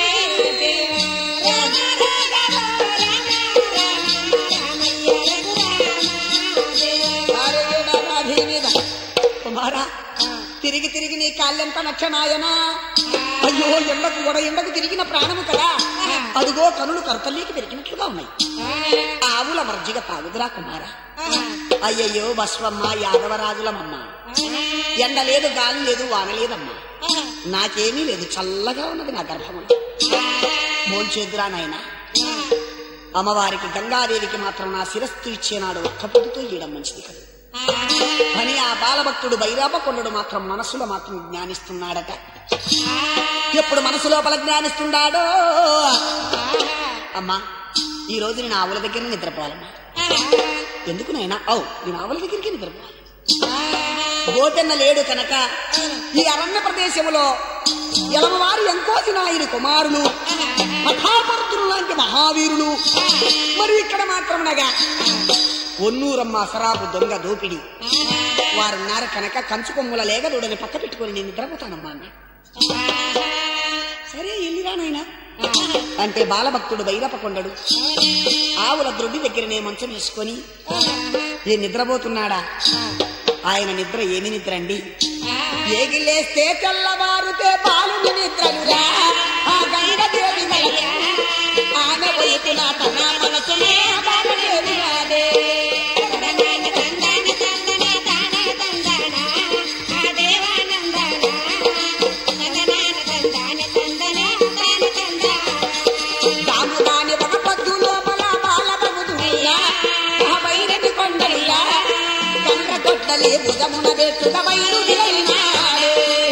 కుమారా తిరిగి తిరిగి నీ కాళ్ళెంత నచ్చనాయనా అయ్యో ఎండకు కూడా ఎండకు తిరిగిన ప్రాణము కదా అదిగో కనులు కరతల్లికి పెరిగినట్లుగా ఉన్నాయి ఆవుల మర్జిగ తాగుదురా కుమారా అయ్యయ్యో బస్వమ్మ యాదవరాజులమమ్మ ఎండ లేదు గాలి లేదు వాన లేదమ్మా నాకేమీ లేదు చల్లగా ఉన్నది నా గర్భములో మోల్చేద్దురా నాయనా అమ్మవారికి గంగాదేవికి మాత్రం నా శిరస్సు ఇచ్చేనాడు ఒక్క పొద్దుతో ఇయడం మంచిది కదా అని ఆ బాలభక్తుడు బైరాపకొండడు మాత్రం మనసులో మాత్రం జ్ఞానిస్తున్నాడట ఎప్పుడు మనసు లోపల జ్ఞానిస్తున్నాడో అమ్మా ఈ రోజు నేను ఆవుల దగ్గర నిద్రపోవాలమ్మా ఎందుకు నాయనా అవు నేను ఆవుల దగ్గరికి నిద్రపోవాలి గోపెన్న లేడు కనుక ఈ అరణ్య ప్రదేశములో ఎలమవారి ఎంకోసి నాయని కుమారులు మఠాపరుతులు లాంటి మహావీరులు మరి ఇక్కడ మాత్రం నగా ఒన్నూరమ్మ సరాబు దొంగ దోపిడి వారున్నారు కనుక కంచు కొమ్ముల లేగదూడని పక్క పెట్టుకొని నేను నిద్రపోతానమ్మా అన్న సరే ఎల్లిరా నాయనా అంటే బాలభక్తుడు బైరపకొండడు ఆవుల ద్రొడ్డి దగ్గరనే మంచం వేసుకొని ఏ నిద్రపోతున్నాడా ఆయన నిద్ర ఏమి నిద్ర అండి ఏగిలేస్తే తెల్లవారుతే బాలుని నిద్రలురా ఆ గంగదేవి గలదే. ఆమె వైపున తన మనసునే బాలదేవి రాదే. దాము దాని ఒక పొద్దు లోపల బాలబగుదుయ్యా. ఆ వైరని కొండయ్యా. గంగ కొట్టలే భుజమున పెట్టుక బయలుదేరినాడే.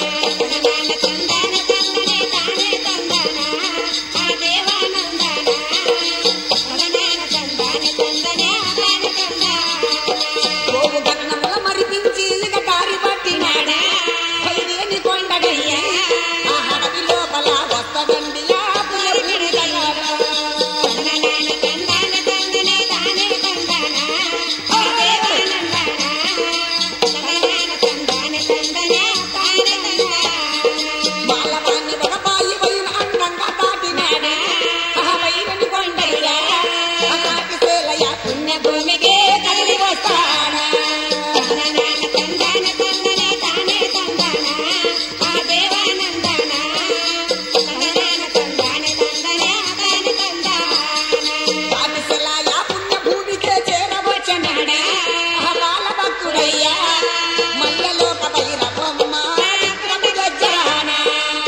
గోవు గగనముల మరిపించి ఇక దారి పట్టినాడే. వైరేని కొండయ్యా. ఆ హడవి లోపల వస్తదండియా పులపుడిదగాడా. బాలవాణ్ణి ఒక బాయి వైన అందంగా దాటినాడే. ఆ వైరని కొండయ్యా. ఆ కాటి సేలయ్య పుణ్యభూమికే కదిలి వస్తాడా. కాటి సేలయ్య పుణ్యభూమికే చేరవచ్చనాడే. ఆ బాలభక్తుడయ్యా. మల్లలోక భైరవమ్మ ప్రమిదజ్జానా.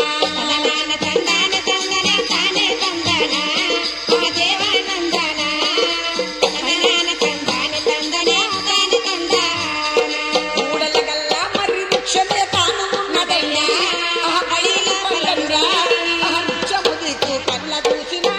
కూడల గల్ల మరి వృక్షమే తాను ఉన్నదయ్యా. ఆ ఐదు కొండలురా. ఆ వృక్షము దిక్కు కళ్ళ చూసినా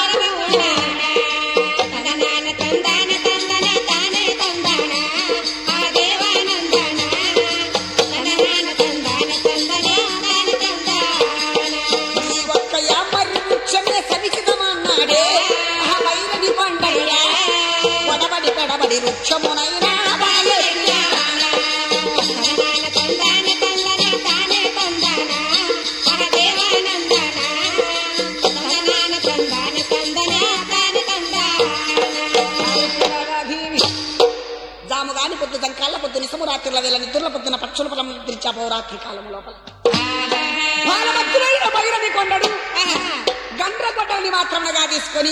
ఈ ఒక్కయ్య మరి వృక్షమే సవిచితమన్నాడే. ఆ వైరని కొండయ్యా. వడబడి పెడబడి వృక్షమునైనా బాలెత్తినా. జాముగాని పొద్దు దంకాళ్ళ పొద్దు నిసము రాత్రుల వేళ నిద్రల పొద్దున పక్షుల పొలం పిలిచాపో రాత్రి కాలము లోపల బాలభక్తులైన భైరవి కొండడు గండ్రగొడ్డని మాత్రముగా తీసుకొని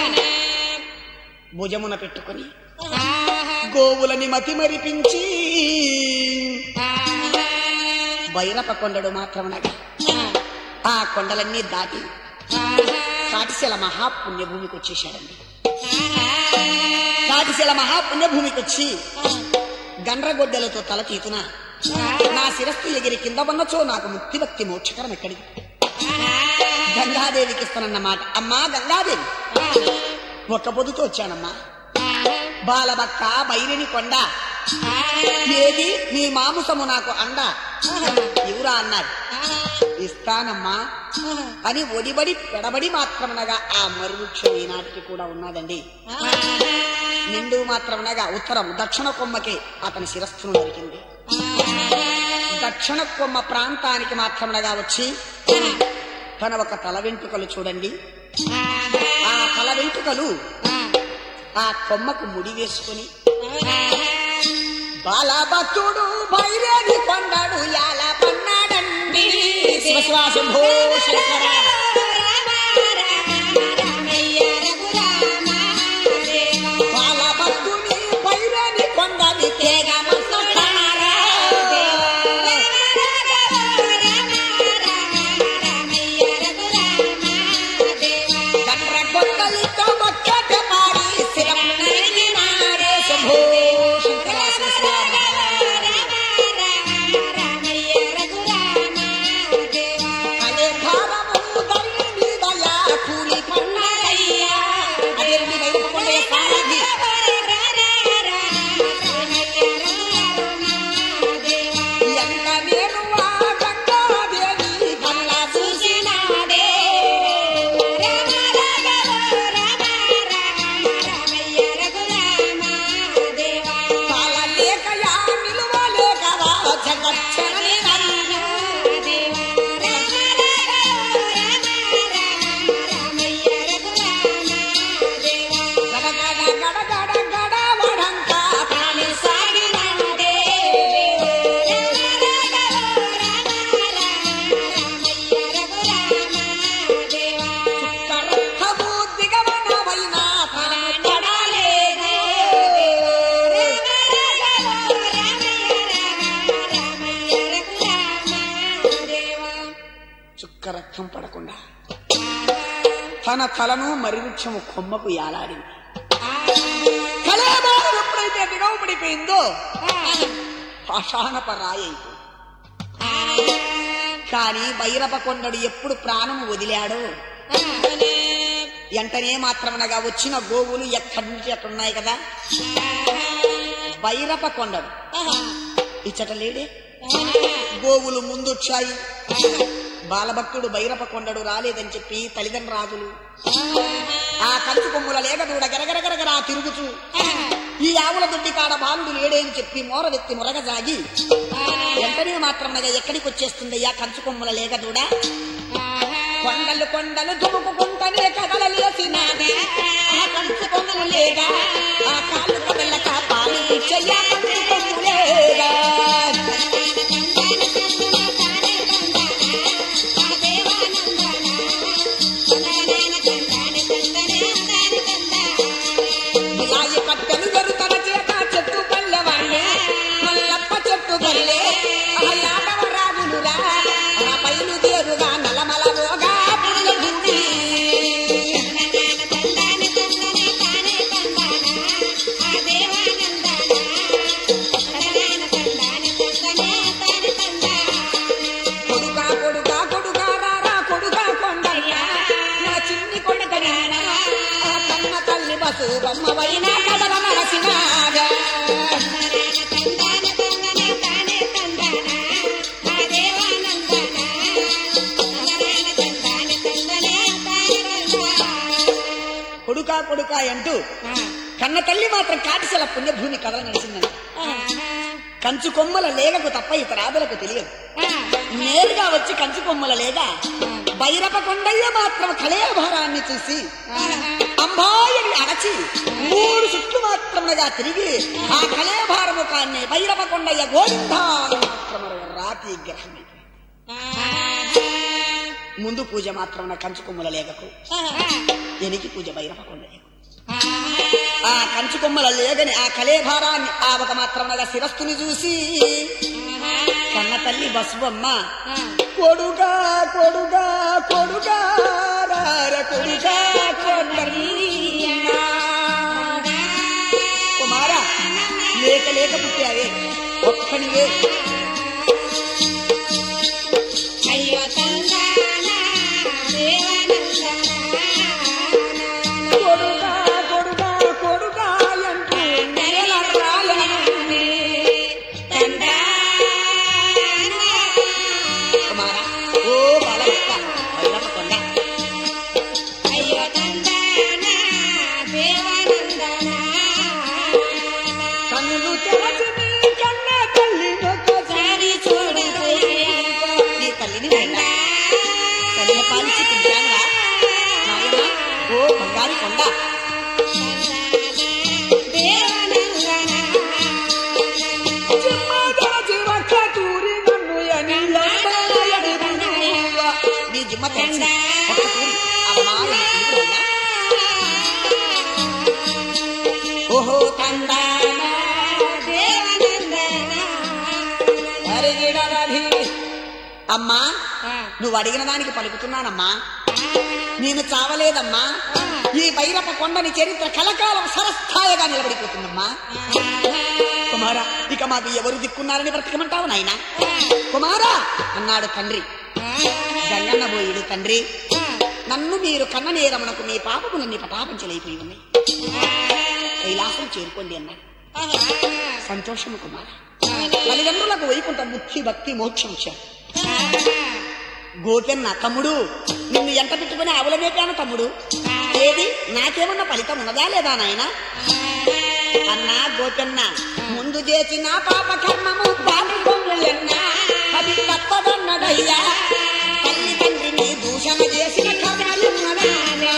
భుజమున పెట్టుకొని గోవులని మతి మరిపించి భైరప కొండడు మాత్రమునగా ఆ కొండలన్నీ దాటి కాటిశల మహాపుణ్యభూమికి వచ్చేసాడండి కాటిశల మహాపుణ్యభూమికి వచ్చి గండ్రగొడ్డలతో తల తీతున నా శిరస్సు ఎగిరి కింద ఉన్నచో నాకు ముక్తి భక్తి మోక్షకరం ఎక్కడిది గంగాదేవికి ఇస్తానన్నమాట అమ్మా గంగాదేవి ఒక్క పొద్దుతో వచ్చానమ్మా బాలబక్క బైరిని కొండ ఏది నీ మాంసము నాకు అండ ఎవరా అన్నారు ఇస్తానమ్మా అని ఒడిబడి పెడబడి మాత్రమనగా ఆ మరువృక్షం ఈనాటికి కూడా ఉన్నదండి నిండు మాత్రమనగా ఉత్తరం దక్షిణ కొమ్మకి అతని శిరస్సును దొరికింది దక్షిణ కొమ్మ ప్రాంతానికి మాత్రమనగా వచ్చి తన ఒక తల వెంట్రుకలు చూడండి ఆ తల వెంట్రుకలు ఆ కొమ్మకు ముడి వేసుకుని బాలభక్తుడు భైరేని కొండడు యాల పన్నాడండి శివశ్వాసంభో శంకర బాలభక్తుని భైరేని కొండని తేగ మస్తున్నారా గండ్ర గొడ్డలితో ఒక్కట పాడి శిరం నరిగినాడే శంభో శంకర శివశ్వాస రక్తం పడకుండా తన తలను మరివృక్షము కొమ్మకు యాలాడింది కళాభారం ఎప్పుడైతే దిగవబడిపోయిందో పాషాణప రాయైపోయింది కానీ భైరవ కొండడు ఎప్పుడు ప్రాణము వదిలాడో వెంటనే మాత్రమనగా వచ్చిన గోవులు ఎక్కడి నుంచి అక్కడ ఉన్నాయి కదా భైరప కొండడు ఇచ్చట లేడే గోవులు ముందొచ్చాయి బాలభక్తుడు భైరప కొండడు రాలేదని చెప్పి తల్లిదండ్రులు ఆ కంచు కొమ్ముల లేక దూడ గరగరగరగరా తిరుగుతూ ఈ ఆవుల దొడ్డి కాడ బాలుడు లేడే అని చెప్పి మోరవెత్తి మొరగజాగి వెంటనే మాత్రమనగా ఎక్కడికి వచ్చేస్తుందయ్యా కంచు కొమ్ముల లేక దూడ కొండలు కొండలు దుముకుంటనే కదలలేసినాదే ఆ కంచు కొమ్ములు లేగా ఆ కాళ్ళు కదలక పాలు చెయ్య కంచు కొమ్ములేగా రాయి కట్టెలు గరుతన చేత చెట్టు పల్లెవాళ్ళే మల్లప్ప చెట్టు పల్లె ఆ యాదవ రాజులురా ఆ బయలుదేరుగా నలమలవోగా పుల్లభూమి కొడుకా కొడుకా కొడుకా రారా కొడుకా కొండయ్యా నా చిన్ని కొడుకడినా ఆ కన్న తల్లి బసు బొమ్మవైన కదల నరసినాగా కొడుకా కొడుకా అంటూ కన్న తల్లి మాత్రం కాటిసల పుణ్యభూమి కదల నడిచిందని కంచు కొమ్మల లేగకు తప్ప ఇతరాదులకు తెలియదు నేరుగా వచ్చి కంచు కొమ్మల లేక భైరవ కొండయ్య మాత్రం కళేభారాన్ని చూసి అంబాయని అరచి మూడు చుట్లు మాత్రముగా తిరిగి ఆ కళేభారము కాన్ని భైరవ కొండయ్య గోవిందా మాత్రము రాతి గ్రహమే ముందు పూజ మాత్రం కంచు కొమ్మల లేగకు ఎనికి పూజ భైరవ కొండయ్యకు ఆ కంచు కొమ్మల లేగని ఆ కళేభారాన్ని ఆ ఒక మాత్రముగా శిరస్సుని చూసి కన్న తల్లి బసువమ్మ కొడుగా కొడుగా కొడుగా రార కొడుగా కొండన్నా. కుమారా లేక లేక పుట్టావే ఒక్కనివే అయ్యో తందానా కొడుగా కొడుగా కొడుగా అంటూ నెల రాలని. కుమారా ఓ బాలభక్త భైరవ కొండ అయ్యో తందానా దేవానందనా కన్నులు తెరచి నీ కన్న తల్లి సారి చూడబోయే నీ తల్లిని వేడా తల్లి పాలించి తింటానురా నాయనా ఓ బంగారు కొండ జిమ్మదర జీవక్క తూరి నన్ను ఎనిలమ్మాయని గురువ. నీ జిమ్మ తెరిచి ఒక్క తూరి అమ్మాయి నీవున్నా? ఓహో తందానా అరిగిడరధి. అమ్మా నువ్వు అడిగిన దానికి పలుకుతున్నానమ్మా నేను చావలేదమ్మా ఈ భైరప కొండని చరిత్ర కలకాలం సరస్థాయిగా నిలబడిపోతుందమ్మా కుమారా ఇక మాకు ఎవరు దిక్కున్నారని బ్రతకమంటావు నాయనా కుమారా అన్నాడు తండ్రి గంగన్న బోయుడు తండ్రి నన్ను మీరు కన్న నేరమునకు మీ పాపములన్నీ పటాపించలేకపోయి ఉన్నాయి కైలాసం చేరుకోండి అన్నాడు సంతోషము కుమార తల్లిదండ్రులకు వైకుంఠ ముక్తి భక్తి మోక్షం వచ్చారు గోపెన్న తమ్ముడు నిన్ను ఎంట పెట్టుకుని ఆవులనే కాను తమ్ముడు ఏది నాకేమన్నా ఫలితం ఉన్నదా లేదా నాయన అన్నా గోపెన్న ముందు చేసిన పాప కర్మము పాపి పొంగులన్నా అది తప్పదన్నదయ్యా తల్లి తండ్రిని దూషణ చేసిన కర్మలున్నదా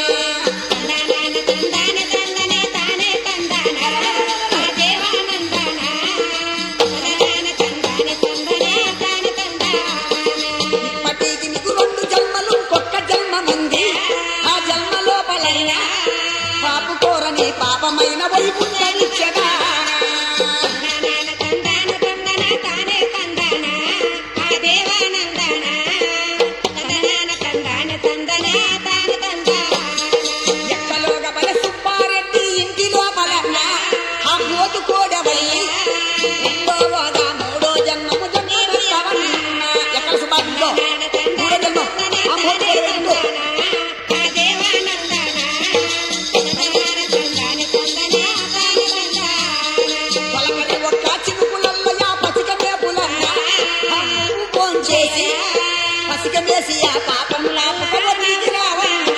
ఇప్పటికి నీకు రెండు జన్మలు ఒక్క జన్మ మంది ఆ జన్మ లోపలైనా పాపు కోరని పాపమైన వైపుండనిచ్చగా దేవానందన పసిక వేసి ఆ పాపములా పుట్టబోతీకి రావయ్యా.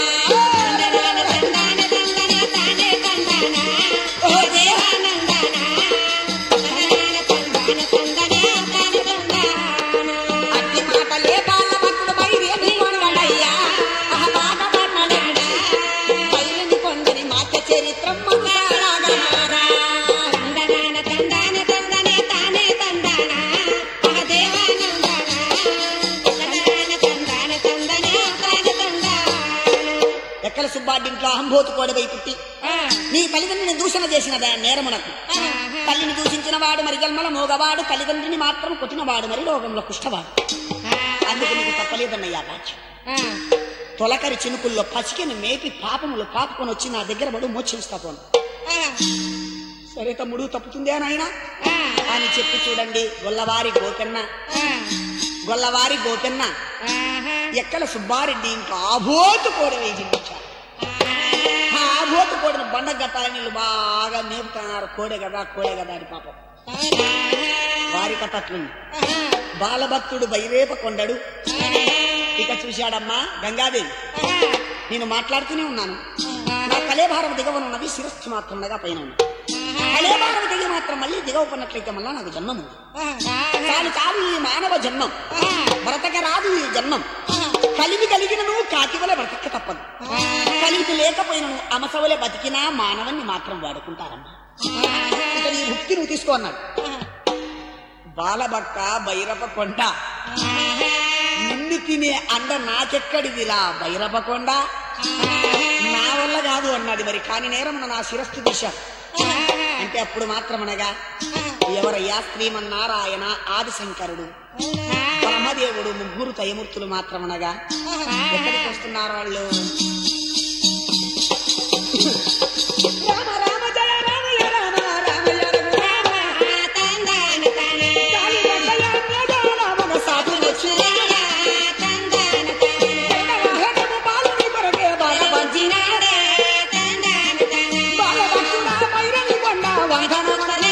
అట్టి మాటలే బాల భక్తుడు బయలుదేరి కొండడయ్యా. ఆ బాట పట్టడయ్యా. బయలుని కొండని మాత చరిత్రం మాట్లాడగలరా. ఎక్కల సుబ్బాడింట్లో అహంభూతి కోడవై పుట్టి నీ తల్లిదండ్రిని దూషణ చేసిన దా- నేరమునకు తల్లిని దూషించిన వాడు మరి జన్మల మోగవాడు తల్లిదండ్రిని మాత్రం కొట్టినవాడు మరి లోకంలో కుష్టవాడు అందుకు నీకు తప్పలేదన్నయ్యా బాధ్యం తొలకరి చినుకుల్లో పసికెను మేపి పాపములు పాపుకొని వచ్చి నా దగ్గర పడు మోక్షిస్తా పోను సరే తమ్ముడు తప్పుతుందే నాయన అని చెప్పి చూడండి గొల్లవారి గోపెన్న గొల్లవారి గోపెన్న ఎక్కల సుబ్బారెడ్డి ఇంకా ఆబోతు కోడవై జన్మించారు ఆ ఆబోతు కోడను బండ గట్టాలని వీళ్ళు బాగా నేపుతున్నారు కోడే కదా కోడే కదా అని పాపం వారి కథ అట్లుంది బాలభక్తుడు బైరేప కొండడు ఇక చూశాడమ్మా గంగాదేవి నేను మాట్లాడుతూనే ఉన్నాను నా కలేభారం దిగవనున్నది శిరస్సు మాత్రంగా పైన ఉంది కలేభారం దిగి మాత్రం మళ్ళీ దిగవకున్నట్లయితే మళ్ళా నాకు జన్మం ఉంది చాలు చాలు ఈ మానవ జన్మం బ్రతక రాదు ఈ జన్మం కలిగి కలిగినను కాకివల బ్రతక తప్పదు కలిగి లేకపోయినను అమసవలే బతికినా మానవుని మాత్రం వాడుకుంటారమ్మా ఇక నీ భక్తి నువ్వు తీసుకో అన్నాడు బాలభక్త భైరవ కొండ నిన్ను తినే అండ నాకెక్కడిదిరా భైరవ కొండ నా వల్ల కాదు అన్నది మరి కాని నేరమున నా శిరస్సు దిశారు అంటే అప్పుడు మాత్రమనగా ఎవరయ్యా శ్రీమన్నారాయణ ఆదిశంకరుడు బ్రహ్మదేవుడు ముగ్గురు తయమూర్తులు మాత్రమనగా ఎక్కడికి వస్తున్నారు వాళ్ళు రామ రామ జయ రామయ రామ రామయ రఘు రామ కాళీ వెంకయ్య మేఘాల సాధు వచ్చి హేతము పాలుని కొరకే బాల పంచిన బాల భక్తుడా భైరవి కొండ వందనమునని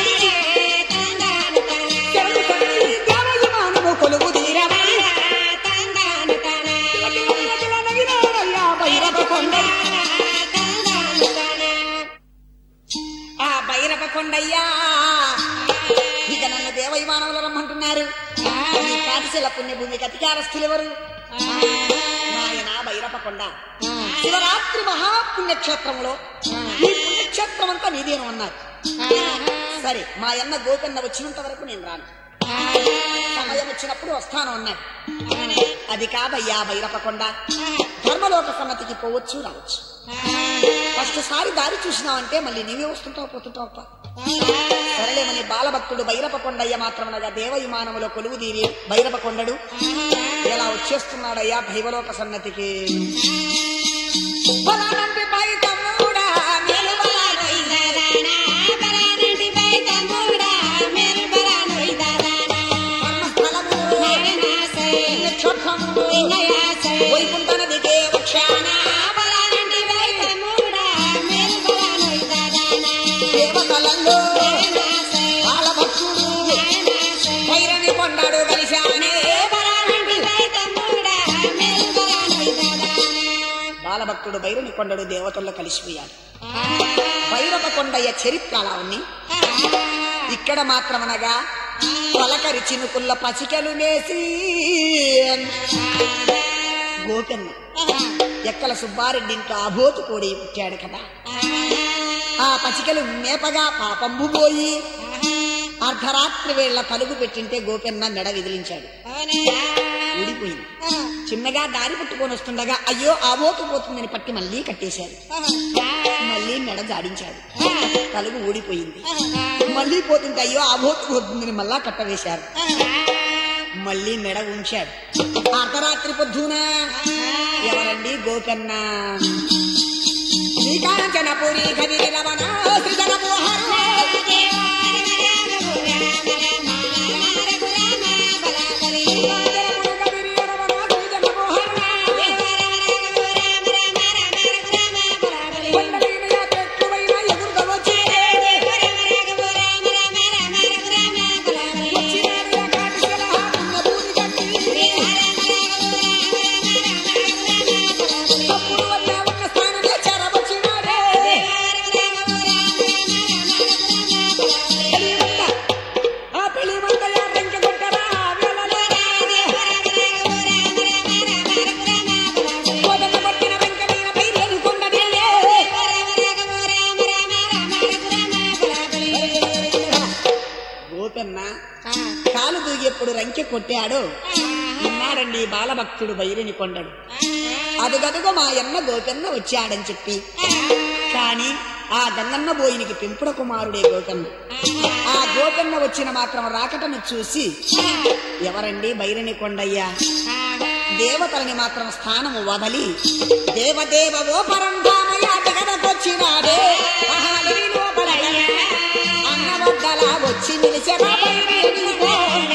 చెరడు కట్టి దేవయమానము కొలువు తీరమా కిలకిల నగినారయ్యా భైరవ కొండ ఆ భైరవ కొండయ్యా ఇక నన్ను దేవయమానములు రమ్మంటున్నారు ఈ కాటిశీల పుణ్యభూమికి అధికారస్తులు ఎవరు నాయన భైరవ కొండ శివరాత్రి మహాపుణ్యక్షేత్రంలో ఈ పుణ్యక్షేత్రం అంతా నీదేను అన్నారు సరే మా అన్న గోకన్న వచ్చినంత వరకు నేను రాను సమయం వచ్చినప్పుడు వస్తాను అన్నాడు అది కాదయ్యా భైరపకొండ ధర్మలోక సమ్మతికి పోవచ్చు రావచ్చు ఫస్ట్ సారి దారి చూసినావంటే మళ్ళీ నీవే వస్తుంటావు పోతుంటావు అప్ప. సరళేమని బాలభక్తుడు భైరపకొండయ్య మాత్రమనగా దేవ విమానములో కొలువు తీరి భైరపకొండడు ఇలా వచ్చేస్తున్నాడయ్యా దైవలోక సన్నతికి బలానంటి పై తమ్ముడా, నిలువలాడయ్యా. ధర్మస్థలము, పుణ్యక్షేత్రము, వైకుంఠ నదికే వృక్షాన దేవతలలో బాలభక్తుడు భైరవి కొండడు కలిశానే బాలభక్తుడు భైరవి కొండడు దేవతల్లో కలిసిపోయాడు భైరవ కొండయ్య చరిత్ర అలా ఉంది ఇక్కడ మాత్రమనగా పలకరి చినుకుల్ల పసికలు మేసి గోపెన్న ఎక్కల సుబ్బారెడ్డి ఇంట్లో అభోతు కోడి పుట్టాడు కదా ఆ పసికలు మేపగా పాపంబు పోయి అర్ధరాత్రి వేళ తలుగు పెట్టింటే గోపెన్న మెడ విదిలించాడు ఊడిపోయింది చిన్నగా దారి పట్టుకొని వస్తుండగా అయ్యో ఆబోతు పోతుందని పట్టి మళ్ళీ కట్టేశాడు మళ్ళీ మెడ జాడించాడు తలుగు ఊడిపోయింది మళ్ళీ పోతుంటే అయ్యో ఆబోతు పోతుందని మళ్ళా కట్టవేశారు మళ్ళీ మెడ ఉంచాడు అర్ధరాత్రి పొద్దున ఎవరండి గోకన్న శ్రీకాంచనపురి కదిరి రమణ సృజన మోహన Yeah. కొట్టాడో విన్నాడండి బాలభక్తుడు బైరిని కొండడు అదుగదుగో మా అన్న గోకన్న వచ్చాడని చెప్పి కాని ఆ గంగన్న బోయినికి పెంపుడ కుమారుడే గోకన్న ఆ గోకన్న వచ్చిన మాత్రం రాకటను చూసి ఎవరండి బైరిని కొండయ్యా దేవతలని మాత్రం స్థానము వదలి దేవదేవ ఓ పరంధామయ్య జగదకొచ్చినాడే మహాదేవి లోపలయ్య అన్న వద్దలా వచ్చి నిలిచెరా బైరిని కొండ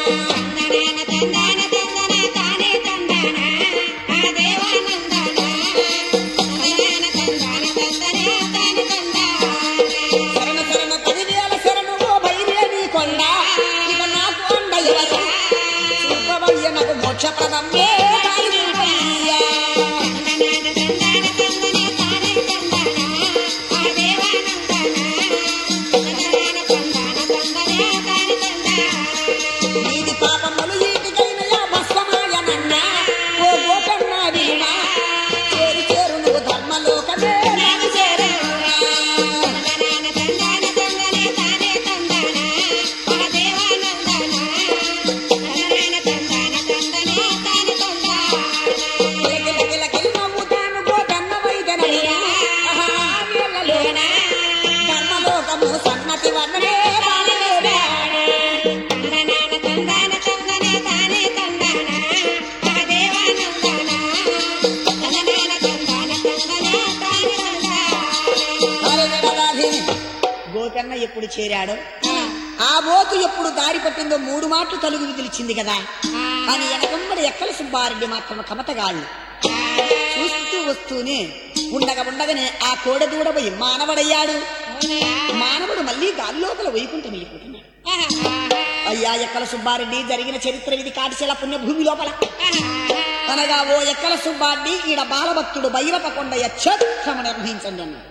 తందన తందన తానే తందన ఆ దేవానందన తందన తందన తందనే తానే తందన శరణ శరణ పదివేల శరణు ఓ బైరేని కొండ ఇక నాకు అండ ఎవరు చూపవయ్య నాకు మోక్షప్రదం ఏ కాలి చూపయ్య. తందన తందన తందనే తానే తందన ఆ దేవానందన తందన తందన తందనే తానే తందన నీది పాపములు ఈటికైనయా భస్మమాయనన్న ఓ గోకన్న వీణ చేరు చేరు నువ్వు ధర్మలోకమే నాకు చేరేవురా. తందన తందన తందనే తానే తందన ఆ దేవానందన తందన తందన తందనే తానే తందన కిలకిల కిలకిల నవ్వుతాను గోకన్న వైదనయ్యా. ఆహా, వీళ్ళలోన ధర్మలోకము సన్నతి వర్ణనే బాలలేదా. తందనాన తందన తందనే తానే తందన ఆ దేవానందన తందనాన తందన తందనే తానే తందన అరెరెరెరాధిని. గోకన్న ఎప్పుడు చేరాడో ఆ బోతు ఎప్పుడు దారి పట్టిందో మూడు మాటలు తలుగు విదిలిచింది కదా అని వెనకంబడి ఎక్కల సుబ్బారెడ్డి మాత్రం కమతగాళ్ళు చూస్తూ వస్తూనే ఉండగా ఉండగానే ఆ కోడె దూడబోయి మానవుడయ్యాడు మానవుడు మళ్ళీ గాల్లోపల వైకుంఠం వెళ్ళిపోతున్నాడు అయ్యా ఎక్కల సుబ్బారెడ్డి జరిగిన చరిత్ర ఇది కాటిశీల పుణ్యభూమి లోపల అనగా ఓ ఎక్కల సుబ్బారెడ్డి ఈడ బాలభక్తుడు భైరప కొండయ్య క్షేత్రము నిర్వహించండి అన్నాడు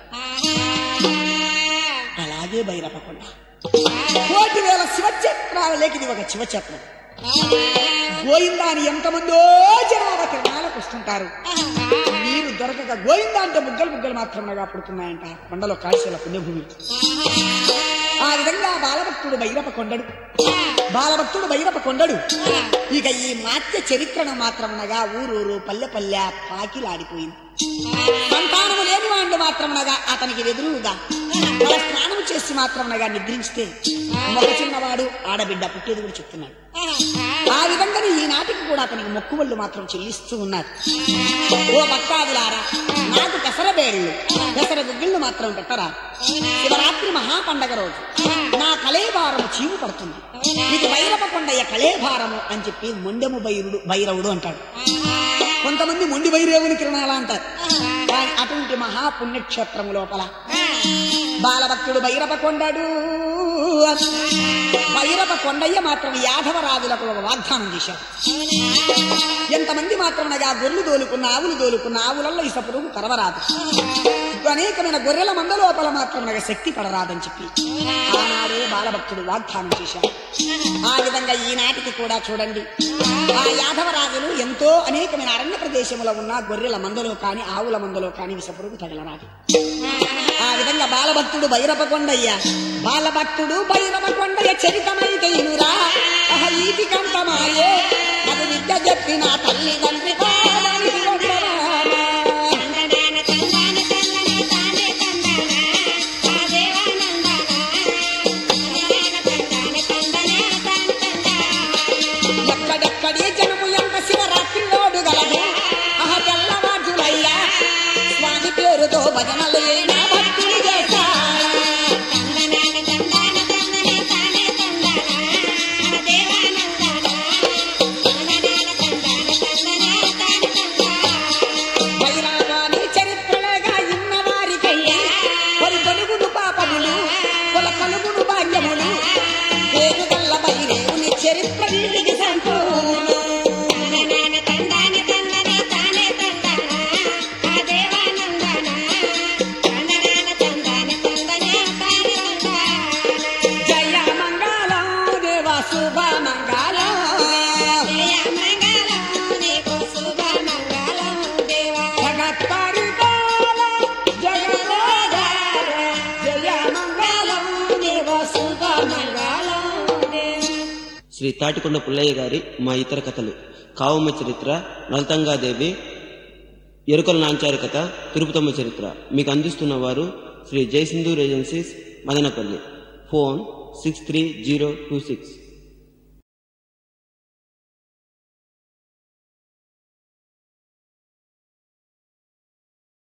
అలాగే భైరప కొండ కోటి వేల శివచక్రాల లేకిది ఒక శివచక్రం గోయిందా అని ఎంతమందో జనాభా తిరణాలకు వస్తుంటారు నీరు దొరకక గోయిందా అంటే బుగ్గలు బుగ్గలు మాత్రమేగా పుడుతున్నాయంట కొండలో కాశీల పుణ్యభూమి ఆ విధంగా బాలభక్తుడు భైరప కొండడు బాలభక్తుడు భైరప కొండడు ఇక ఈ మాత్య చరిత్రను మాత్రమునగా ఊరూరు పల్లె పల్లె పాకిలాడిపోయింది సంతానము లేని వాడు మాత్రమునగా అతనికి ఎదురుగా తల స్నానం చేసి మాత్రమునగా నిద్రించితే మగ చిన్నవాడు ఆడబిడ్డ పుట్టేది కూడా చెప్తున్నాడు ఆ విధంగానే ఈనాటికి కూడా అతనికి మొక్కుబళ్ళు మాత్రం చెల్లిస్తూ ఉన్నారు ఓ భక్తాదులారా నాకు పెసరబేళ్ళు పెసర గుగ్గిళ్ళు మాత్రం పెట్టరా శివరాత్రి మహాపండగ రోజు నా కళేభారము చీము పడుతుంది ఇది భైరవ కొండయ్య కళేభారము అని చెప్పి మొండెము బైరుడు భైరవుడు అంటాడు కొంతమంది మొండి భైరవుని కిరణాల అంటారు కానీ అటువంటి మహాపుణ్యక్షేత్రము లోపల బాలభక్తుడు భైరవ కొండడు భైరవ కొండయ్య మాత్రం యాదవరాజులకు ఒక వాగ్దానం చేశాడు ఎంతమంది మాత్రమనగా గొర్రెలు దోలుకున్న ఆవులు దోలుకున్న ఆవులలో ఇస పురుగు కరవరాదు అనేకమైన గొర్రెల మంద లోపల మాత్రమనగా శక్తి పడరాదని చెప్పి ఆనాడే బాలభక్తుడు వాగ్దానం చేశాడు ఆ విధంగా ఈనాటికి కూడా చూడండి ఆ యాదవరాజులు ఎంతో అనేకమైన అరణ్య ప్రదేశంలో ఉన్న గొర్రెల మందలో కాని ఆవుల మందలో కాని విషపురుగు తగలరాదు ఆ విధంగా బాలభక్తుడు భైరవ కొండయ్య బాలభక్తుడు భైరవ కొండయ్య చరితమైతే ఇనురా అహ ఈటి కంతమాయే అది విద్య చెప్పిన తల్లి తండ్రి పాదానికి వందనాలు. తందనాన తందన తందనే తానే తందన ఆ దేవానందన తందనాన తందన తందనే తానే తందన ఎక్కడెక్కడి జనము ఎంత శివరాత్రిలోడు గలదు అహ తెల్లవాజులయ్యా స్వామి పేరుతో భజనలు అయినా భక్తులు చేశారు తందనాన తందన తందనే తానే తందన ఆ దేవానందన తందనాన తందన తందనే తానే తందన వైరాగాని చరిత్రలుగా ఇన్న వారికయ్యా కొలి తొలుగుడు పాపములు కొల కలుగుడు భాగ్యములు పేరు గల్ల బైరేవుని చరిత్ర వీడికి సంపూర్ణ తందనాన తందన తందనే తానే తందన ఆ దేవానందన తందనాన తందన తందనే తానే తందన జయ మంగళం దేవ శుభ మంగళం జయ మంగళం నీకు శుభ మంగళం దేవా జగత్పరిపాల జగదాధార జయ మంగళం దేవ శుభ మంగళం దేవా శ్రీ శ్రీ తాటికొండ పుల్లయ్య గారి మా ఇతర కథలు కావమ్మ చరిత్ర నలతంగాదేవి ఎరుకల నాంచారి కథ తిరుపతమ్మ చరిత్ర మీకు అందిస్తున్న వారు Shri Jayasindhur agencies Madanapalle phone six three zero two six